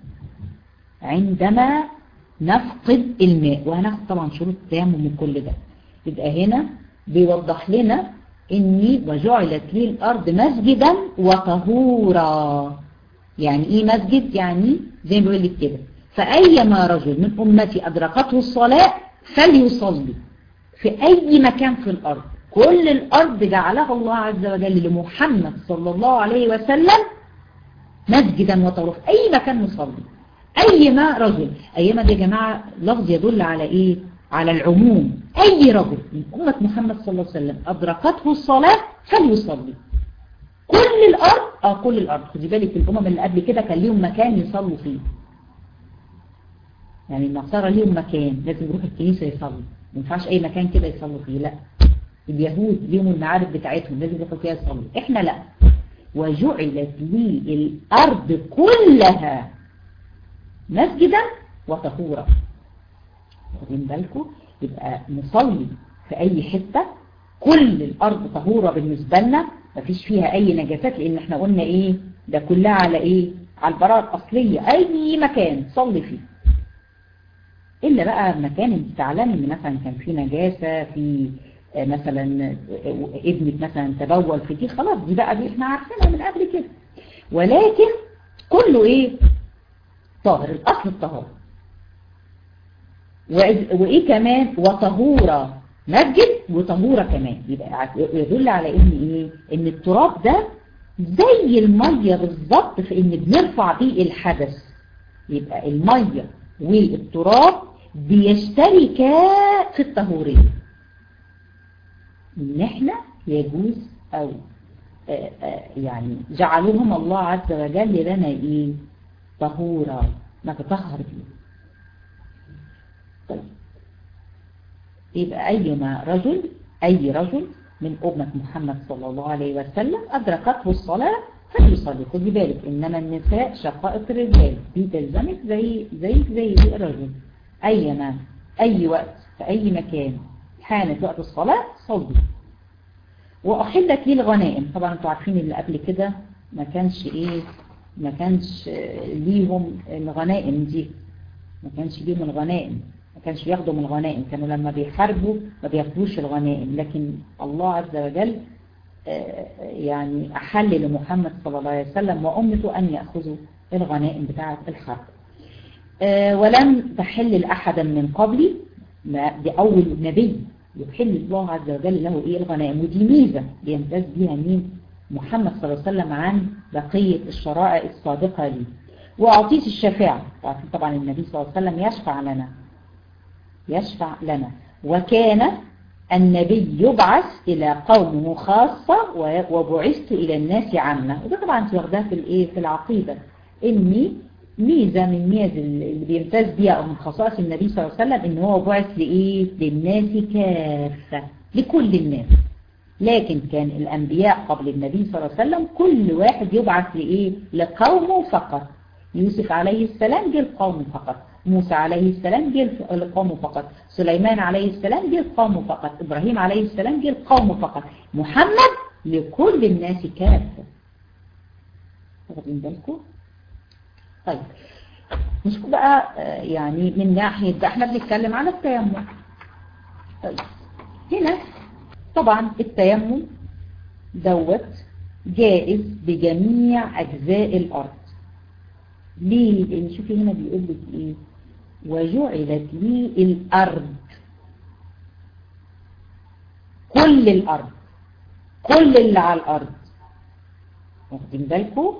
A: عندما نفقد الماء وهناخد طبعا شروط التيمم من كل ده يبقى هنا بيوضح لنا اني وجعلت لي الارض مسجدا وطهورا يعني ايه مسجد يعني زي ما بيقول لك كده فايما رجل من امتي ادركته الصلاه فليصلي في اي مكان في الارض كل الارض جعلها الله عز وجل لمحمد صلى الله عليه وسلم مسجدا وطهورا في اي مكان نصلي ايما رجل ايما دي يا جماعه لفظ يدل على ايه على العموم أي رجل من أمة محمد صلى الله عليه وسلم أدركته الصلاة فليصلي كل الأرض آه كل الأرض خدي بالك الأمم اللي قبل كده كان ليهم مكان يصلوا فيه يعني النصارى ليهم مكان لازم يروحوا الكنيسة يصلوا ما ينفعش أي مكان كده يصلوا فيه لا اليهود ليهم المعارف بتاعتهم لازم يروحوا فيها يصلوا إحنا لا وجعلت لي الأرض كلها مسجدا وطهورا واخدين بالكم يبقى نصلي في اي حتة كل الارض طهورة بالنسبة لنا مفيش فيها اي نجاسات لان احنا قلنا ايه ده كلها على ايه على البراءة الاصلية اي مكان صلي فيه الا بقى مكان انت تعلمي ان مثلا كان فيه نجاسة في مثلا ابنك مثلا تبول في دي خلاص دي بقى دي احنا عارفينها من قبل كده ولكن كله ايه طاهر الاصل الطهارة وايه كمان وطهورة مسجد وطهورة كمان يبقى يدل على ان ايه ان التراب ده زي المية بالظبط في ان بنرفع بيه الحدث يبقى المية والتراب بيشتركا في الطهورية ان احنا يجوز او آآ آآ يعني جعلوهم الله عز وجل لنا ايه طهورا نتطهر بيه طيب يبقى ايما رجل اي رجل من أمة محمد صلى الله عليه وسلم أدركته الصلاة فليصلي خدي بالك إنما النساء شقائق الرجال دي تلزمك زي زي زي الرجل أيما أي وقت في أي مكان حانت وقت الصلاة صلي وأحلت لي الغنائم طبعا انتوا عارفين اللي قبل كده ما كانش إيه ما كانش ليهم الغنائم دي ما كانش ليهم الغنائم ما كانش بياخدوا من الغنائم كانوا لما بيحاربوا ما بياخدوش الغنائم لكن الله عز وجل يعني أحل لمحمد صلى الله عليه وسلم وأمته أن يأخذوا الغنائم بتاعة الحرب ولم تحل لأحدا من قبلي دي أول نبي يحل الله عز وجل له إيه الغنائم ودي ميزة بيمتاز بيها مين محمد صلى الله عليه وسلم عن بقية الشرائع الصادقة لي وأعطيت الشفاعة طبعا النبي صلى الله عليه وسلم يشفع لنا يشفع لنا وكان النبي يبعث إلى قومه خاصة وبعثت إلى الناس عامة وده طبعا انت واخداها في الايه في العقيدة إني ميزة من ميز اللي بيمتاز بيها أو من خصائص النبي صلى الله عليه وسلم إن هو بعث لإيه للناس كافة لكل الناس لكن كان الأنبياء قبل النبي صلى الله عليه وسلم كل واحد يبعث لإيه لقومه فقط يوسف عليه السلام جه القوم فقط موسى عليه السلام جه القوم فقط سليمان عليه السلام جه القوم فقط إبراهيم عليه السلام جه القوم فقط محمد لكل الناس كافة واخدين بالكم طيب نشوف بقى يعني من ناحية ده احنا بنتكلم على التيمم طيب هنا طبعا التيمم دوت جائز بجميع أجزاء الأرض ليه؟ لأن شوفي هنا بيقول لك إيه وجعلت لي الأرض كل الأرض كل اللي على الأرض واخدين بالكم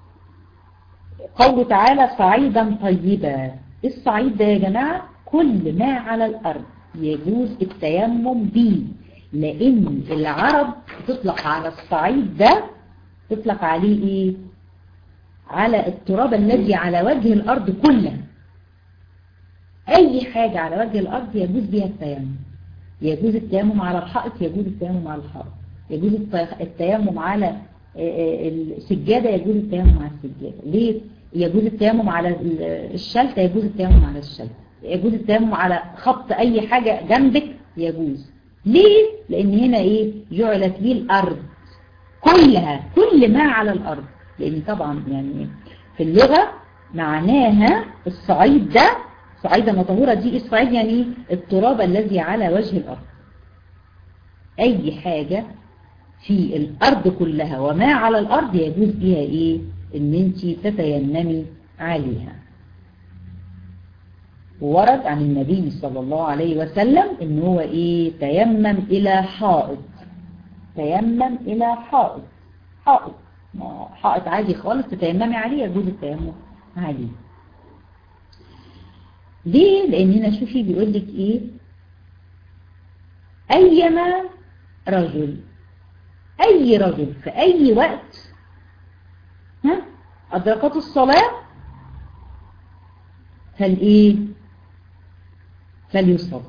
A: قوله تعالى صعيدا طيبا الصعيد ده يا جماعة كل ما على الأرض يجوز التيمم به لأن العرب تطلق على الصعيد ده تطلق عليه إيه على التراب الذي على وجه الأرض كلها أي حاجة على وجه الأرض يجوز بها التيمم يجوز التيمم على الحائط يجوز التيمم على الحائط يجوز التيمم على السجادة يجوز التيمم على السجادة ليه؟ يجوز التيمم على الشلتة يجوز التيمم على الشلتة يجوز التيمم على خط أي حاجة جنبك يجوز ليه؟ لأن هنا إيه؟ جعلت لي الأرض كلها كل ما على الأرض لأن طبعا يعني في اللغة معناها الصعيد ده صعيدا وطهورة دي الصعيد يعني التراب الذي على وجه الأرض أي حاجة في الأرض كلها وما على الأرض يجوز بها إيه إن أنت تتيممي عليها ورد عن النبي صلى الله عليه وسلم إن هو إيه تيمم إلى حائط تيمم إلى حائط حائط حائط عادي خالص تتيممي عليه يجوز التيمم عليه ليه لان هنا شوفي بيقول لك ايه ايما رجل اي رجل في اي وقت ها ادركته الصلاة فالايه فليصلي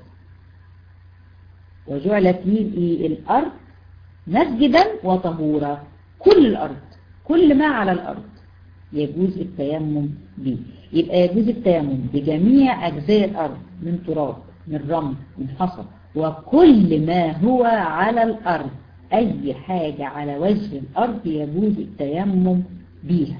A: وجعلت لي الارض مسجدا وطهورا كل الارض كل ما على الارض يجوز التيمم به يبقى يجوز التيمم بجميع أجزاء الأرض من تراب من رمل من حصى وكل ما هو على الأرض أي حاجة على وجه الأرض يجوز التيمم بيها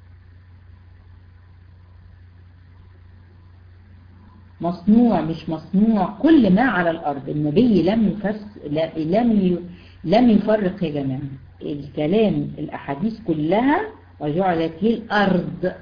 A: مصنوع مش مصنوع كل ما على الأرض النبي لم يفس لم لم يفرق يا جماعة الكلام الأحاديث كلها وجعلت لي الأرض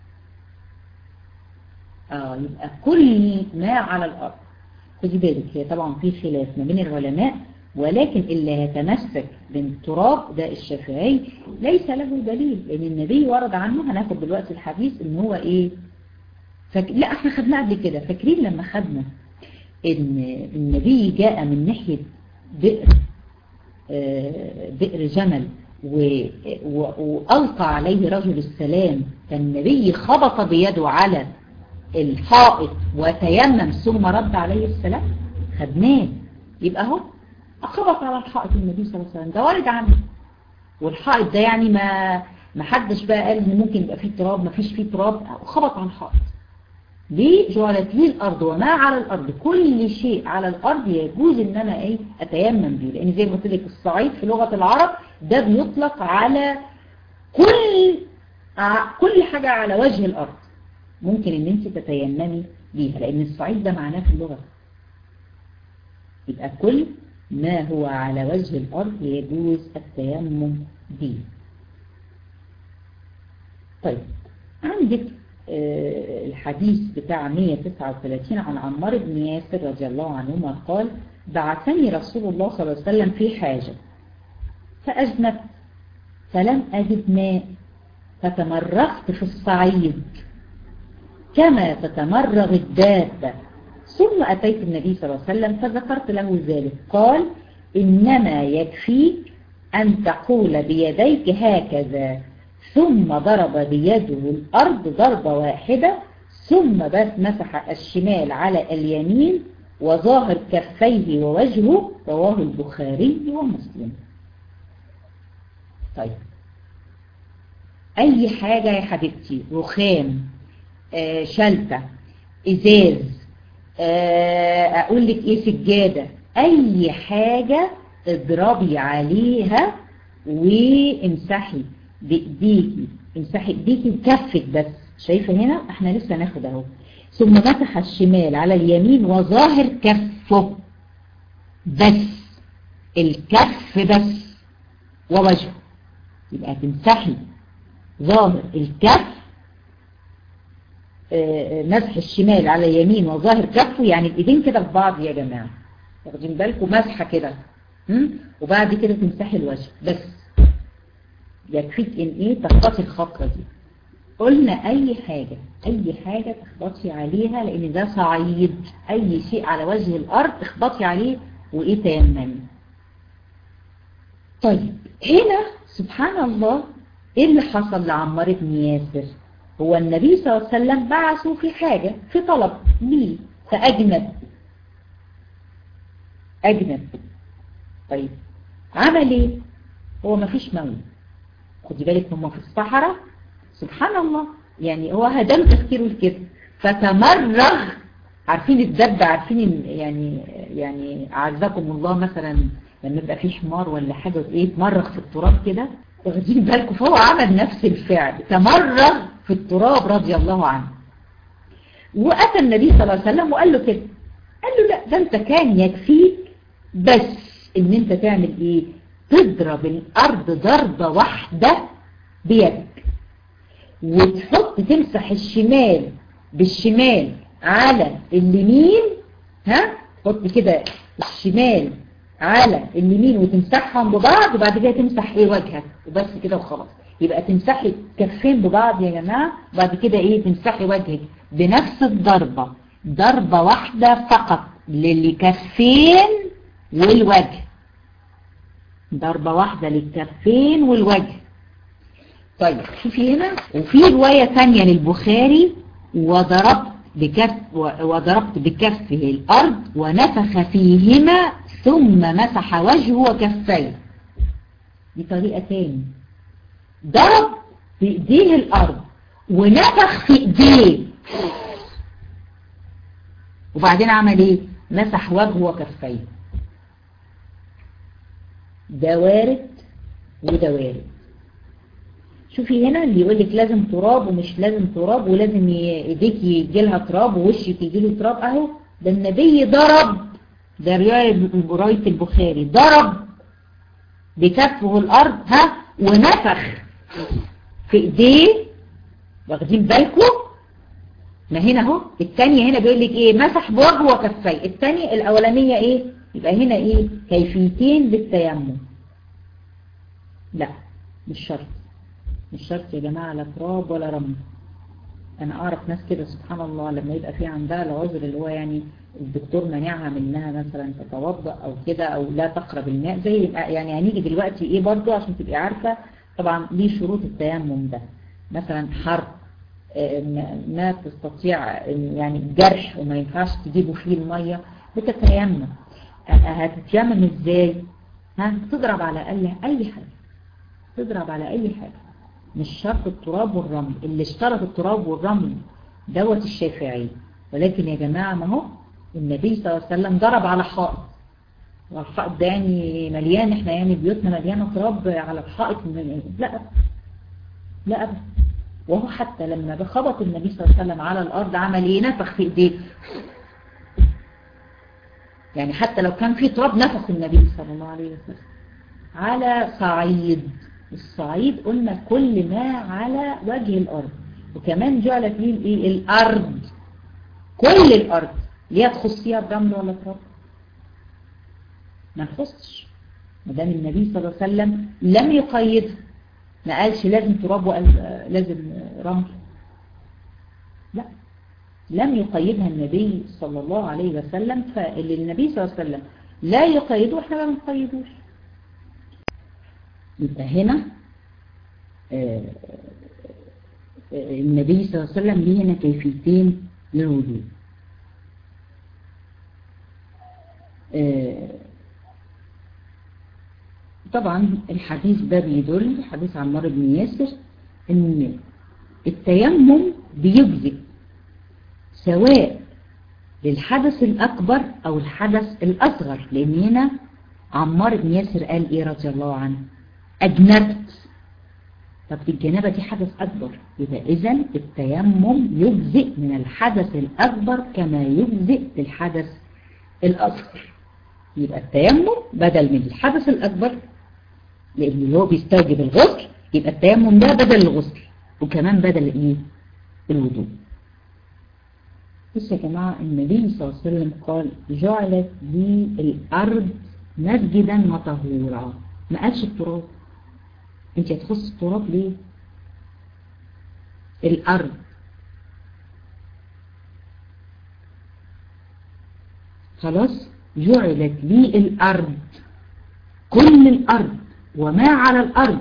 A: آه يبقى كل ما على الأرض خدي بالك هي طبعا في خلاف ما بين العلماء ولكن اللي يتمسك بالتراب ده الشافعي ليس له دليل لان النبي ورد عنه هناخد دلوقتي الحديث ان هو ايه فك... لا احنا خدناه قبل كده فاكرين لما خدنا ان النبي جاء من ناحية بئر آه بئر جمل و... و... وألقى عليه رجل السلام فالنبي خبط بيده على الحائط وتيمم ثم رد عليه السلام خدناه يبقى اهو خبط على الحائط النبي صلى الله عليه وسلم ده وارد عنه والحائط ده يعني ما ما حدش بقى قال ان ممكن يبقى فيه تراب ما فيش فيه تراب خبط على الحائط ليه جعلت لي الارض وما على الارض كل شيء على الارض يجوز ان انا ايه اتيمم بيه لان زي ما قلت لك الصعيد في لغة العرب ده بيطلق على كل كل حاجة على وجه الارض ممكن ان انت تتيممي بيها لان الصعيد ده معناه في اللغة يبقى كل ما هو على وجه الارض يجوز التيمم به طيب عندك الحديث بتاع 139 عن عمار بن ياسر رضي الله عنهما قال بعثني رسول الله صلى الله عليه وسلم في حاجة فأجنبت فلم أجد ماء فتمرغت في الصعيد كما تتمرغ الدابة ثم أتيت النبي صلى الله عليه وسلم فذكرت له ذلك قال إنما يكفيك أن تقول بيديك هكذا ثم ضرب بيده الأرض ضربة واحدة ثم بس مسح الشمال على اليمين وظاهر كفيه ووجهه رواه البخاري ومسلم طيب أي حاجة يا حبيبتي رخام آه شلتة إزاز آه أقول لك إيه سجادة أي حاجة اضربي عليها وامسحي بايديكي امسحي ايديكي وكفك بس شايفه هنا احنا لسه ناخد اهو ثم مسح الشمال على اليمين وظاهر كفه بس الكف بس ووجهه يبقى تمسحي ظاهر الكف مسح الشمال على اليمين وظاهر كفه يعني الايدين كده في بعض يا جماعه واخدين بالكم مسحه كده وبعد كده تمسحي الوجه بس يكفيك ان ايه تخبطي الخطوة دي قلنا اي حاجة اي حاجة تخبطي عليها لان ده صعيد اي شيء على وجه الارض تخبطي عليه وايه تيممي طيب هنا سبحان الله ايه اللي حصل لعمار بن ياسر هو النبي صلى الله عليه وسلم بعثه في حاجة في طلب ليه فاجنب اجنب طيب عمل ايه هو ما فيش موت خدي بالك هم في الصحراء سبحان الله يعني هو هدم تفكيره كده فتمرغ عارفين الدب عارفين يعني يعني اعزكم الله مثلا لما يبقى في حمار ولا حاجه ايه تمرغ في التراب كده واخدين بالكم فهو عمل نفس الفعل تمرغ في التراب رضي الله عنه واتى النبي صلى الله عليه وسلم وقال له كده قال له لا ده انت كان يكفيك بس ان انت تعمل ايه تضرب الأرض ضربة واحدة بيدك وتحط تمسح الشمال بالشمال على اليمين ها تحط كده الشمال على اليمين وتمسحهم ببعض وبعد كده تمسح ايه وجهك وبس كده وخلاص يبقى تمسحي كفين ببعض يا جماعة وبعد كده ايه تمسحي وجهك بنفس الضربة ضربة واحدة فقط للكفين والوجه ضربة واحدة للكفين والوجه طيب شوفي هنا وفي رواية ثانية للبخاري وضربت بكف وضربت بكفه الأرض ونفخ فيهما ثم مسح وجهه وكفيه دي طريقة تاني ضرب بإيديه الأرض ونفخ في إيديه وبعدين عمل ايه مسح وجهه وكفيه ده وارد وده وارد شوفي هنا اللي يقول لك لازم تراب ومش لازم تراب ولازم ايديك يجي لها تراب ووشك يجي له تراب اهو ده النبي ضرب ده رواية البخاري ضرب بكفه الارض ها ونفخ في ايديه واخدين بالكم ما هنا اهو الثانيه هنا بيقول لك ايه مسح بوجهه وكفيه الثانيه الاولانيه ايه يبقى هنا ايه كيفيتين للتيمم لا مش شرط مش شرط يا جماعة لا تراب ولا رمل انا اعرف ناس كده سبحان الله لما يبقى في عندها العذر اللي هو يعني الدكتور منعها منها مثلا تتوضا او كده او لا تقرب الماء زي يعني هنيجي دلوقتي ايه برضو عشان تبقي عارفة طبعا ليه شروط التيمم ده مثلا حرب ما تستطيع يعني جرح وما ينفعش تجيبوا فيه المية بتتيمم هتتيمم ازاي ها تضرب على اي اي حاجة تضرب على اي حاجة مش شرط التراب والرمل اللي اشترط التراب والرمل دوت الشافعي ولكن يا جماعة ما هو النبي صلى الله عليه وسلم ضرب على حائط والحائط ده يعني مليان احنا يعني بيوتنا مليانة تراب على الحائط لا لا أبدا وهو حتى لما بخبط النبي صلى الله عليه وسلم على الأرض عمل ايه نفخ في ايديه يعني حتى لو كان في تراب نفخ النبي صلى الله عليه وسلم على صعيد الصعيد قلنا كل ما على وجه الأرض وكمان جعلت ليه الايه الأرض كل الأرض ليه تخصيها الرمل ولا تراب ما نخصش ما دام النبي صلى الله عليه وسلم لم يقيدها ما قالش لازم تراب لازم رمل لا لم يقيدها النبي صلى الله عليه وسلم فاللي النبي صلى الله عليه وسلم لا يقيده احنا ما نقيدوش يبقى هنا النبي صلى الله عليه وسلم ليه هنا كيفيتين للوضوء طبعا الحديث ده بيدل حديث عمار بن ياسر ان التيمم بيجزئ سواء للحدث الأكبر أو الحدث الأصغر لأن هنا عمار بن ياسر قال إيه رضي الله عنه أجنبت طب الجنابة دي حدث أكبر يبقى إذا التيمم يجزئ من الحدث الأكبر كما يجزئ للحدث الأصغر يبقى التيمم بدل من الحدث الأكبر لأن اللي هو بيستوجب الغسل يبقى التيمم ده بدل الغسل وكمان بدل إيه الوضوء بص يا جماعة النبي صلى الله عليه وسلم قال جعلت لي الأرض مسجدا وطهورا ما قالش التراب انت هتخص التراب ليه الأرض خلاص جعلت لي الأرض كل الأرض وما على الأرض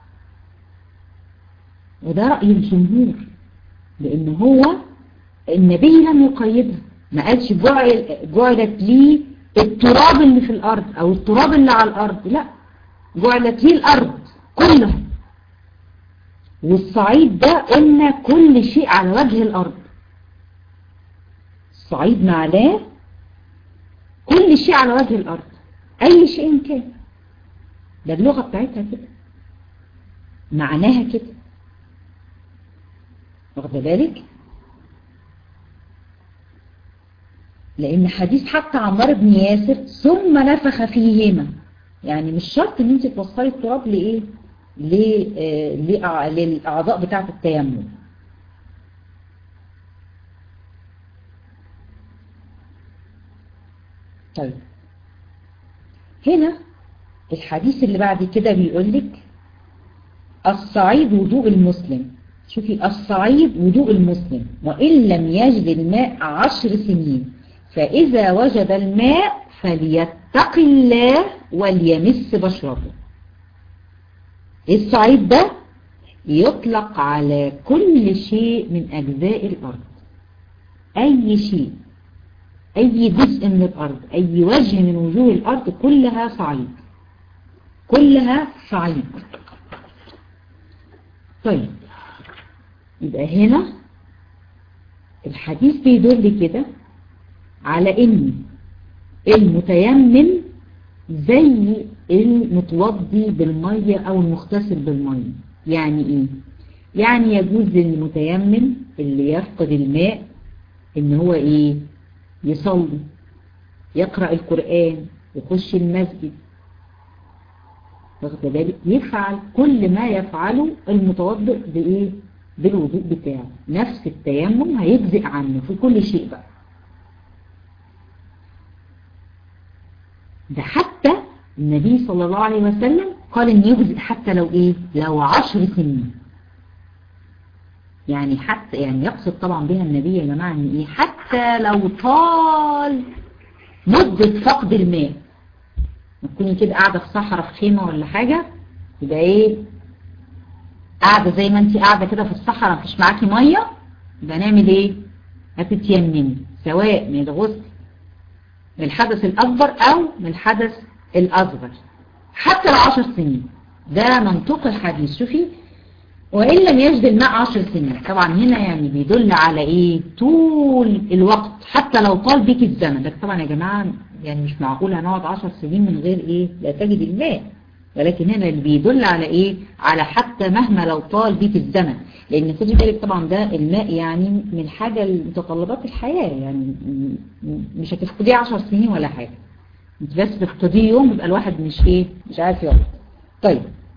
A: وده رأي الجمهور لأن هو النبي لم يقيدها ما قالش جعل جعلت لي التراب اللي في الأرض أو التراب اللي على الأرض لا جعلت لي الأرض كلها والصعيد ده قلنا كل شيء على وجه الأرض الصعيد معناه كل شيء على وجه الأرض أي شيء كان ده اللغة بتاعتها كده معناها كده واخده بالك لأن حديث حتى عمار بن ياسر ثم نفخ فيهما يعني مش شرط ان انت توصلي التراب لايه للأعضاء بتاعة التيمم طيب هنا الحديث اللي بعد كده بيقول لك الصعيد وضوء المسلم شوفي الصعيد وضوء المسلم وإن لم يجد الماء عشر سنين فإذا وجد الماء فليتق الله وليمس بشرته الصعيد ده يطلق على كل شيء من أجزاء الأرض أي شيء أي جزء من الأرض أي وجه من وجوه الأرض كلها صعيد كلها صعيد طيب يبقى هنا الحديث بيدل كده على ان المتيمم زي المتوضي بالمية او المغتسل بالمية يعني ايه يعني يجوز للمتيمم اللي يفقد الماء ان هو ايه يصلي يقرأ القرآن يخش المسجد واخد بالك يفعل كل ما يفعله المتوضئ بايه بالوضوء بتاعه نفس التيمم هيجزئ عنه في كل شيء بقى ده حتى النبي صلى الله عليه وسلم قال ان يجزئ حتى لو ايه لو عشر سنين يعني حتى يعني يقصد طبعا بها النبي يا جماعة ان ايه حتى لو طال مدة فقد الماء تكوني كده قاعدة في صحراء في خيمة ولا حاجة يبقى ايه قاعدة زي ما انت قاعدة كده في الصحراء مفيش معاكي مية يبقى نعمل ايه هتتيممي سواء من الغسل من الحدث الأكبر أو من الحدث الأصغر حتى لو عشر سنين ده منطق الحديث شوفي وإن لم يجد الماء عشر سنين طبعا هنا يعني بيدل على إيه طول الوقت حتى لو طال بيك الزمن ده طبعا يا جماعة يعني مش معقول هنقعد عشر سنين من غير إيه لا تجد الماء ولكن هنا اللي بيدل على إيه على حتى مهما لو طال بيك الزمن لأن خدي بالك طبعا ده الماء يعني من حاجة لمتطلبات الحياة يعني مش هتفقديه عشر سنين ولا حاجة انت بس تفقديه يوم يبقى الواحد مش ايه مش عارف يقعد طيب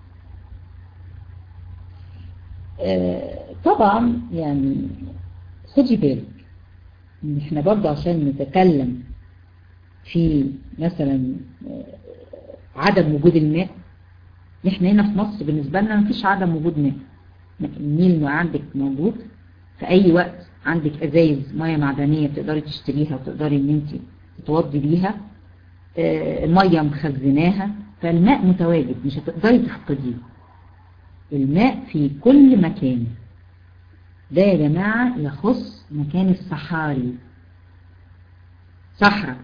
A: آه طبعا يعني خدي بالك ان احنا برضه عشان نتكلم في مثلا عدم وجود الماء احنا هنا في مصر بالنسبة لنا مفيش عدم وجود ماء النيل عندك موجود في اي وقت عندك ازايز مية معدنية تقدري تشتريها وتقدري ان انت تتوضي بيها المية مخزناها فالماء متواجد مش هتقدري تفقديه الماء في كل مكان ده يا جماعة يخص مكان الصحاري صحراء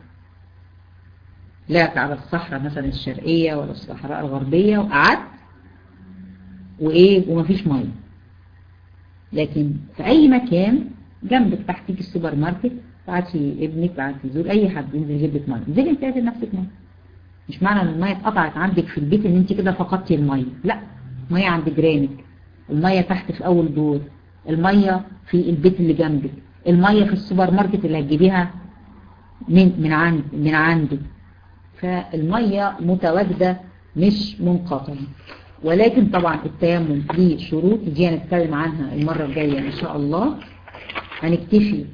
A: لا على الصحراء مثلا الشرقية ولا الصحراء الغربية وقعدت وإيه ومفيش مية لكن في أي مكان جنبك تحتيك السوبر ماركت بعتي ابنك بعتي زول أي حد ينزل يجيب لك مية انزلي انت لنفسك مية مش معنى ان المية اتقطعت عندك في البيت ان انت كده فقدتي المية لا المية عند جيرانك المية تحت في أول دور المية في البيت اللي جنبك المية في السوبر ماركت اللي هتجيبيها من من عند من عنده فالمية متواجدة مش منقطعة ولكن طبعا التيمم ليه شروط دي هنتكلم عنها المرة الجاية إن شاء الله هنكتفي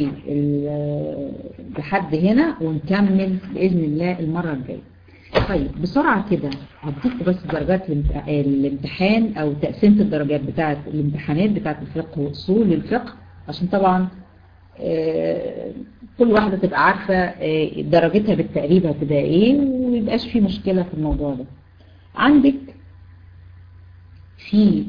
A: بحد هنا ونكمل بإذن الله المرة الجاية طيب بسرعة كده هديكم بس درجات الامتحان أو تقسيمة الدرجات بتاعة الامتحانات بتاعة الفقه وأصول الفقه عشان طبعا كل واحدة تبقى عارفة درجتها بالتقريب هتبقى ايه وميبقاش في مشكلة في الموضوع ده عندك في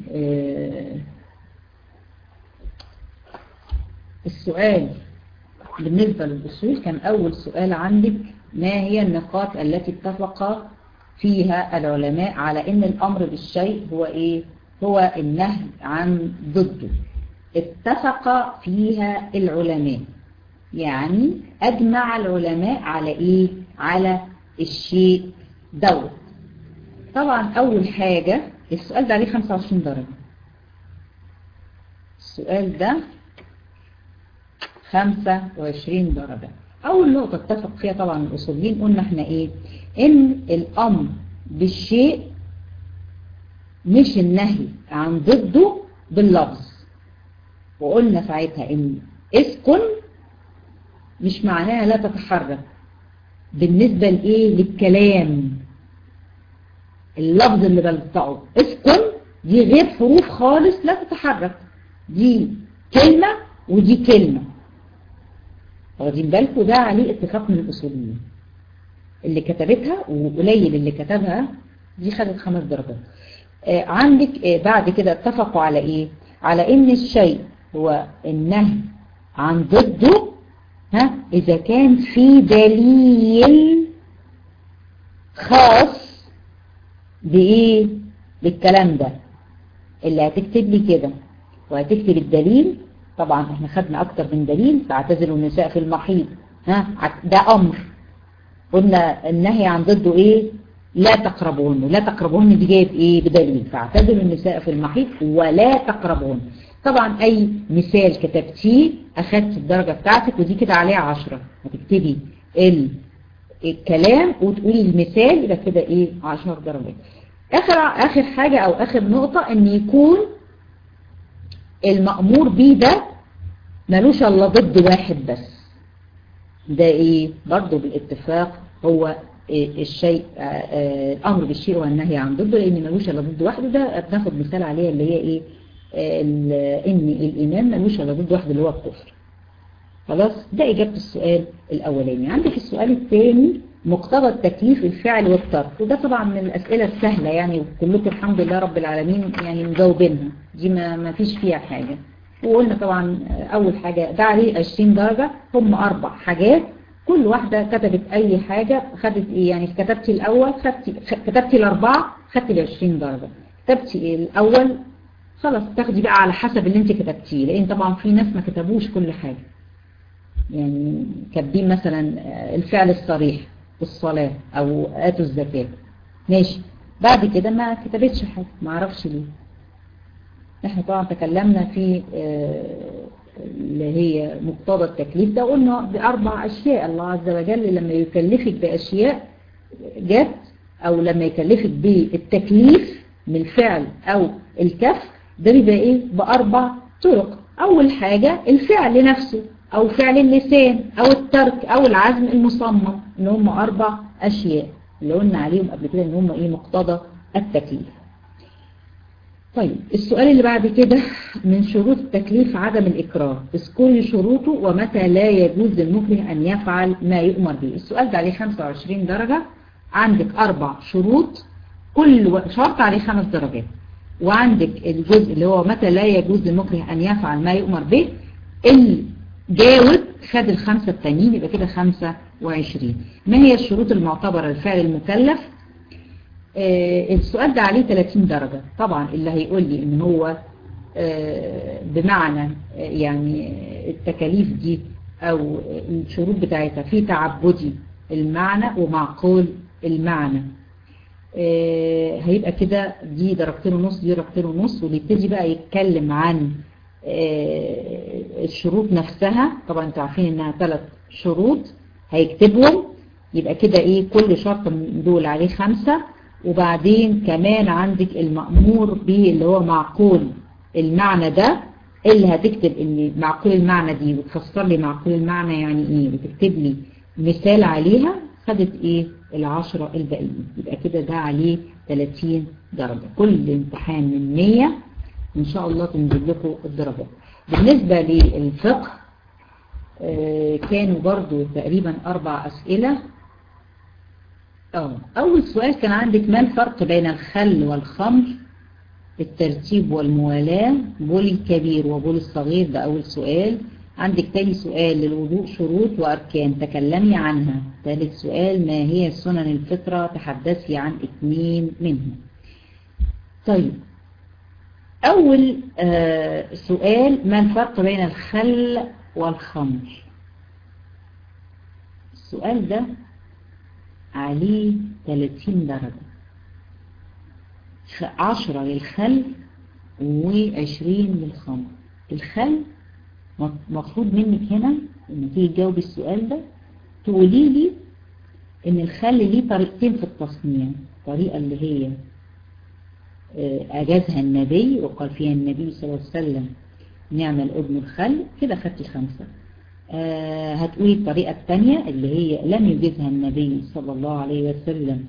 A: السؤال بالنسبة للأصول كان أول سؤال عندك ما هي النقاط التي اتفق فيها العلماء على ان الأمر بالشيء هو ايه هو النهي عن ضده اتفق فيها العلماء يعني أجمع العلماء على إيه على الشيء دوت طبعا أول حاجة السؤال ده عليه 25 درجة السؤال ده 25 درجة أول نقطة اتفق فيها طبعا الأصوليين قلنا احنا إيه إن الأمر بالشيء مش النهي عن ضده باللفظ وقلنا ساعتها إن اسكن مش معناها لا تتحرك بالنسبة لإيه للكلام اللفظ اللي بلطقه اسكن دي غير حروف خالص لا تتحرك دي كلمة ودي كلمة واخدين بالكم ده عليه اتفاق من الأصوليين اللي كتبتها وقليل اللي كتبها دي خدت خمس درجات آه عندك آه بعد كده اتفقوا على ايه على ان الشيء هو النهي عن ضده ها إذا كان في دليل خاص بإيه بالكلام ده اللي هتكتب لي كده وهتكتب الدليل طبعا احنا خدنا اكتر من دليل تعتزلوا النساء في المحيط ها ده امر قلنا النهي عن ضده ايه لا تقربوهن لا تقربوهن دي جايب ايه بدليل فاعتزلوا النساء في المحيط ولا تقربوهن طبعا اي مثال كتبتيه اخدت الدرجة بتاعتك ودي كده عليها عشرة هتكتبي الكلام وتقولي المثال يبقى كده ايه عشر درجات اخر اخر حاجة او اخر نقطة ان يكون المأمور بيه ده ملوش الا ضد واحد بس ده ايه برضو بالاتفاق هو الشيء الأمر بالشيء والنهي عن ضده لأن ملوش إلا ضد واحد ده بناخد مثال عليها اللي هي إيه إن الإيمان ملوش إلا ضد واحد اللي هو الكفر خلاص ده إجابة السؤال الأولاني عندك السؤال الثاني مقتضى التكليف الفعل والترك وده طبعا من الأسئلة السهلة يعني وكلكم الحمد لله رب العالمين يعني مجاوبينها دي ما, ما فيش فيها حاجة وقلنا طبعا أول حاجة ده عليه 20 درجة هم أربع حاجات كل واحدة كتبت أي حاجة خدت إيه يعني كتبتي الأول خدتي كتبتي الأربعة خدتي ال 20 درجة كتبتي الأول خلاص تاخدي بقى على حسب اللي أنت كتبتيه لأن طبعا في ناس ما كتبوش كل حاجة يعني كاتبين مثلا الفعل الصريح الصلاة أو آتوا الزكاة ماشي بعد كده ما كتبتش حاجة ما عرفش ليه احنا طبعا تكلمنا في اللي هي مقتضى التكليف ده قلنا بأربع أشياء الله عز وجل لما يكلفك بأشياء جت أو لما يكلفك بالتكليف من الفعل أو الكف ده بيبقى إيه بأربع طرق أول حاجة الفعل نفسه أو فعل اللسان أو الترك أو العزم المصمم إن هم أربع أشياء اللي قلنا عليهم قبل كده إن هم إيه مقتضى التكليف طيب السؤال اللي بعد كده من شروط التكليف عدم الإكراه اذكري شروطه ومتى لا يجوز للمكره أن يفعل ما يؤمر به السؤال ده عليه 25 درجة عندك أربع شروط كل شرط عليه خمس درجات وعندك الجزء اللي هو متى لا يجوز للمكره أن يفعل ما يؤمر به اللي جاوب خد الخمسة التانيين يبقى كده 25 ما هي الشروط المعتبرة للفعل المكلف آه السؤال ده عليه 30 درجة طبعا اللي هيقول لي ان هو آه بمعنى آه يعني التكاليف دي او الشروط بتاعتها في تعبدي المعنى ومعقول المعنى هيبقى كده دي درجتين ونص دي درجتين ونص ويبتدي بقى يتكلم عن الشروط نفسها طبعا انتوا عارفين انها ثلاث شروط هيكتبهم يبقى كده ايه كل شرط من دول عليه خمسة وبعدين كمان عندك المأمور به اللي هو معقول المعنى ده اللي هتكتب ان معقول المعنى دي وتفسر لي معقول المعنى يعني ايه وتكتب لي مثال عليها خدت ايه العشرة الباقيين يبقى كده ده عليه 30 درجة كل امتحان من 100 ان شاء الله تنزل لكم الدرجات بالنسبة للفقه آه كانوا برضو تقريبا اربع اسئلة اه اول سؤال كان عندك ما الفرق بين الخل والخمر الترتيب والموالاة بول الكبير وبول الصغير ده اول سؤال عندك تاني سؤال للوضوء شروط واركان تكلمي عنها ثالث سؤال ما هي سنن الفطرة تحدثي عن اثنين منهم طيب أول آه سؤال ما الفرق بين الخل والخمر السؤال ده عليه 30 درجة 10 للخل و20 للخمر الخل مطلوب منك هنا لما تيجي تجاوبي السؤال ده تقولي لي ان الخل ليه طريقتين في التصنيع طريقة اللي هي أجازها النبي وقال فيها النبي صلى الله عليه وسلم نعمل ابن الخل كده خدتي خمسة آه هتقولي الطريقة الثانية اللي هي لم يجيزها النبي صلى الله عليه وسلم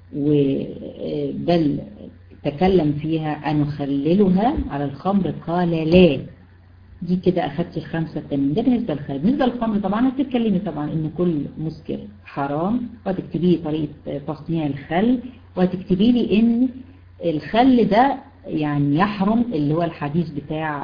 A: بل تكلم فيها أنخللها على الخمر قال لا دي كده أخدتي الخمسة التانيين ده بالنسبة للخمر بالنسبة للخمر طبعا هتتكلمي طبعا إن كل مسكر حرام وهتكتبي طريقة تصنيع الخل وهتكتبي لي إن الخل ده يعني يحرم اللي هو الحديث بتاع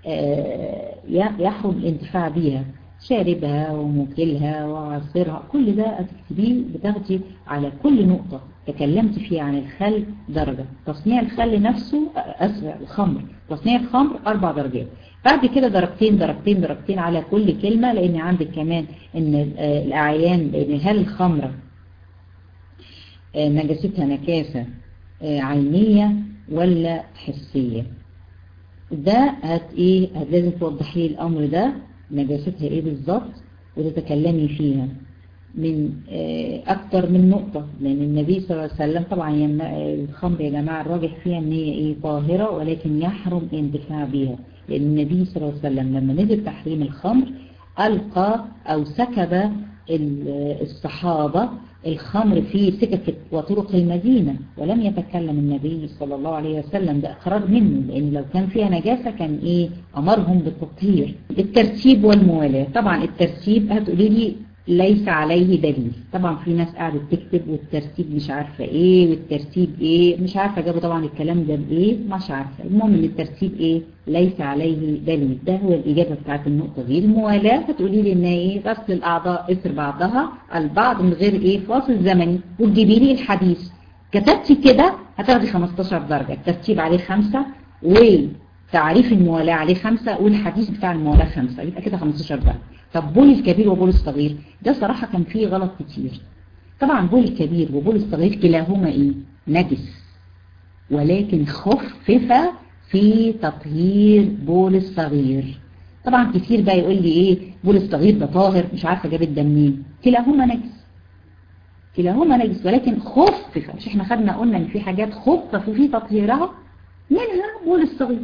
A: يحرم الانتفاع بيها شاربها وموكلها وعصيرها كل ده هتكتبيه بتاخدي على كل نقطة تكلمت فيها عن الخل درجة تصنيع الخل نفسه أسرع الخمر تصنيع الخمر أربع درجات بعد كده درجتين درجتين درجتين على كل كلمة لأن عندك كمان إن الأعيان لأن هل الخمرة نجاستها نكاسة عينية ولا حسية ده هت ايه هت لازم توضحي لي الامر ده نجاستها ايه بالظبط وتتكلمي فيها من اكتر من نقطة لان النبي صلى الله عليه وسلم طبعا الخمر يا جماعة الراجح فيها ان هي ايه طاهرة ولكن يحرم الاندفاع بيها لان النبي صلى الله عليه وسلم لما نزل تحريم الخمر ألقى أو سكب الصحابة الخمر في سكك وطرق المدينة ولم يتكلم النبي صلى الله عليه وسلم ده اقرار منه لان لو كان فيها نجاسة كان ايه امرهم بالتطهير الترتيب والموالاة طبعا الترتيب هتقولي لي ليس عليه دليل طبعا في ناس قاعدة تكتب والترتيب مش عارفة ايه والترتيب ايه مش عارفة جابوا طبعا الكلام ده بايه مش عارفة المهم ان الترتيب ايه ليس عليه دليل ده هو الاجابة بتاعت النقطة دي الموالاة هتقولي لي ان ايه غسل الاعضاء اثر بعضها البعض من غير ايه فاصل زمني وتجيبي لي الحديث كتبتي كده هتاخدي 15 درجة الترتيب عليه خمسة وتعريف الموالاة عليه خمسة والحديث بتاع الموالاة خمسة يبقى كده 15 درجة طب بول الكبير وبول الصغير ده صراحة كان فيه غلط كتير طبعا بول الكبير وبول الصغير كلاهما ايه نجس ولكن خفف في تطهير بول الصغير طبعا كتير بقى يقول لي ايه بول الصغير ده طاهر مش عارفة جاب ده منين كلاهما نجس كلاهما نجس ولكن خفف مش احنا خدنا قلنا ان في حاجات خفف في تطهيرها منها بول الصغير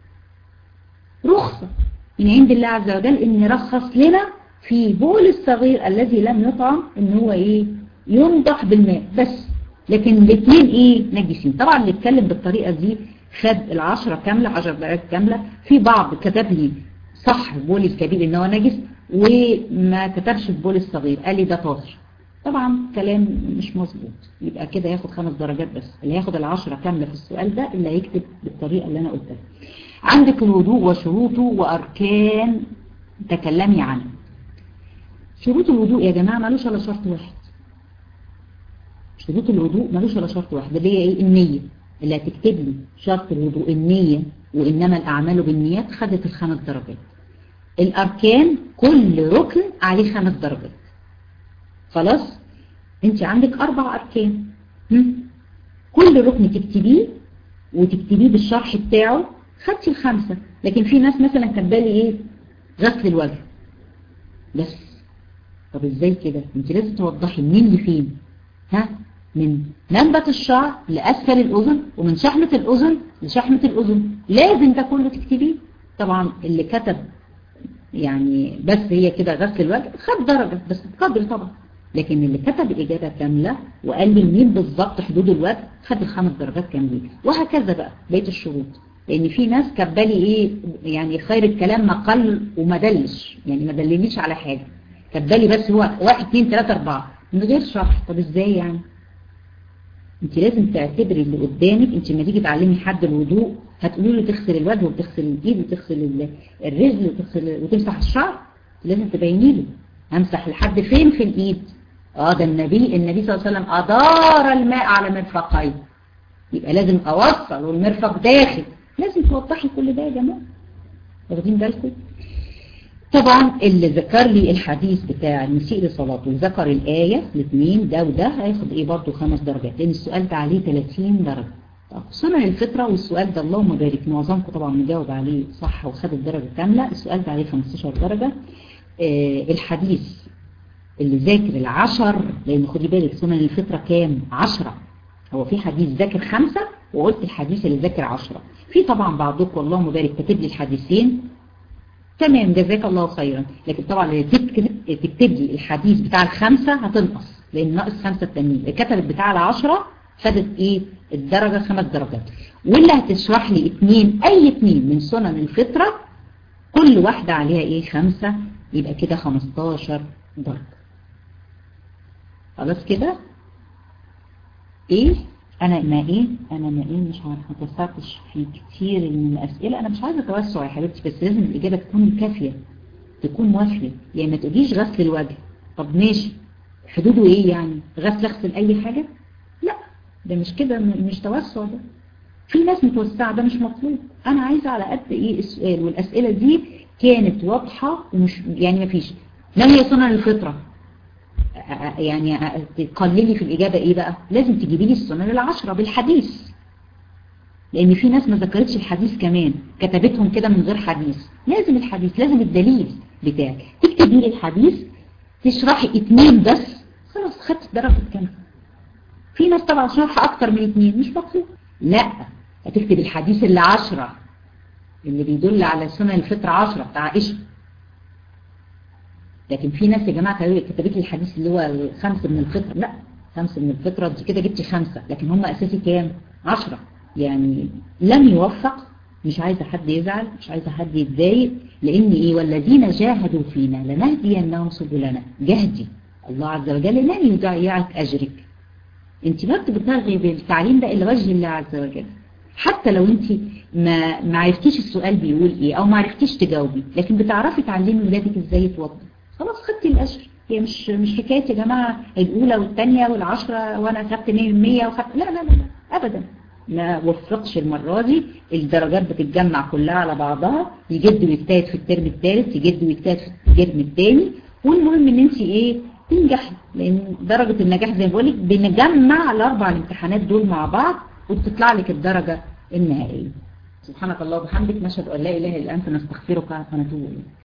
A: رخصة من عند الله عز وجل ان رخص لنا في بول الصغير الذي لم يطعم ان هو ايه ينضح بالماء بس لكن الاثنين ايه نجسين طبعا اللي اتكلم بالطريقة دي خد العشرة كاملة عشر دقائق كاملة في بعض كتب لي صح بول الكبير ان هو نجس وما كتبش في بول الصغير قال لي ده طاهر طبعا كلام مش مظبوط يبقى كده ياخد خمس درجات بس اللي هياخد العشرة كاملة في السؤال ده اللي هيكتب بالطريقة اللي انا قلتها عندك الوضوء وشروطه وأركان تكلمي عنه شروط الوضوء يا جماعة مالوش على شرط واحد شروط الوضوء مالوش على شرط واحد اللي هي ايه النية اللي هتكتب لي شرط الوضوء النية وإنما الأعمال بالنيات خدت الخمس درجات الأركان كل ركن عليه خمس درجات خلاص انت عندك أربع أركان كل ركن تكتبيه وتكتبيه بالشرح بتاعه خدتي الخمسة لكن في ناس مثلا كان بالي ايه غسل الوجه بس طب ازاي كده انت لازم توضحي منين لفين ها من منبت الشعر لأسفل الأذن ومن شحمة الأذن لشحمة الأذن لازم ده كله تكتبيه طبعا اللي كتب يعني بس هي كده غسل الوجه خد درجة بس بقدر طبعا لكن اللي كتب الإجابة كاملة وقال لي منين بالظبط حدود الوجه خد الخمس درجات كاملين وهكذا بقى بقية الشروط لان في ناس كبالي ايه يعني خير الكلام ما قل وما دلش يعني ما دلنيش على حاجة كبالي بس هو واحد اتنين تلاتة اربعة من غير شرح طب ازاي يعني انت لازم تعتبري اللي قدامك انت لما تيجي تعلمي حد الوضوء هتقولي له تغسل الوجه وتغسل الايد وتغسل الرجل وتغسل وتمسح الشعر لازم تبيني له همسح لحد فين في الايد اه ده النبي النبي صلى الله عليه وسلم ادار الماء على مرفقيه يبقى لازم اوصل والمرفق داخل لازم توضحي كل ده يا جماعة واخدين بالكم طبعا اللي ذكر لي الحديث بتاع المسيء لصلاته وذكر الآية الاثنين ده وده هياخد ايه برضه خمس درجات لان السؤال ده عليه 30 درجة طب سنن الفطرة والسؤال ده اللهم بارك معظمكم طبعا مجاوب عليه صح وخد الدرجة كاملة السؤال ده عليه 15 درجة آه الحديث اللي ذاكر العشر لان خدي بالك سنن الفطرة كام عشرة هو في حديث ذاكر خمسة وقلت الحديث اللي ذاكر عشرة في طبعا بعضكم اللهم بارك كاتب لي الحديثين تمام جزاك الله خيرا لكن طبعا اللي تكتب لي الحديث بتاع الخمسة هتنقص لان ناقص خمسة التانيين اللي كتبت بتاع العشرة خدت ايه الدرجة خمس درجات واللي هتشرح لي اتنين اي اتنين من سنن الفطرة كل واحدة عليها ايه خمسة يبقى كده 15 درجة خلاص كده ايه انا ما ايه انا ما ايه مش عارفه ما توسعتش في كتير من الاسئله انا مش عايزه توسع يا حبيبتي بس لازم الاجابه تكون كافيه تكون موافيه يعني ما تقوليش غسل الوجه طب ماشي حدوده ايه يعني غسل اغسل اي حاجه لا ده مش كده مش توسع ده في ناس متوسعه ده مش مطلوب انا عايزه على قد ايه السؤال والاسئله دي كانت واضحه ومش يعني ما فيش ما هي سنن الفطره يعني تقللي في الإجابة إيه بقى لازم تجيبي لي السنن العشرة بالحديث لأن في ناس ما ذكرتش الحديث كمان كتبتهم كده من غير حديث لازم الحديث لازم الدليل بتاعك تكتبي لي الحديث تشرحي اتنين بس خلاص خدت درجة كام في ناس طبعا شرح أكتر من اتنين مش مطلوب لا هتكتب الحديث اللي عشرة اللي بيدل على سنن الفطر عشرة بتاع عائشة لكن في ناس يا جماعة كتبت لي الحديث اللي هو خمسة من الفطرة لا خمسة من الفطرة دي كده جبتي خمسة لكن هم أساسي كام عشرة يعني لم يوفق مش عايزة حد يزعل مش عايزة حد يتضايق لأن إيه والذين جاهدوا فينا لنهدينهم سبلنا جهدي الله عز وجل لن يضيعك أجرك انت ما بتبتغي بالتعليم ده إلا وجه الله عز وجل حتى لو انت ما ما عرفتيش السؤال بيقول ايه او ما عرفتيش تجاوبي لكن بتعرفي تعلمي ولادك ازاي يتوضوا خلاص خدتي الاجر هي مش مش حكايه يا جماعه الاولى والثانيه والعشره وانا اخدت 100 وخدت لا لا لا ابدا ما وفقش المره دي الدرجات بتتجمع كلها على بعضها يجد ويجتهد في الترم الثالث يجد ويجتهد في الترم الثاني والمهم ان انت ايه تنجحي لان درجه النجاح زي ما بقول لك بنجمع الاربع الامتحانات دول مع بعض وبتطلع لك الدرجة النهائية سبحانك الله وبحمدك نشهد أن لا إله إلا أنت نستغفرك ونتوب إليك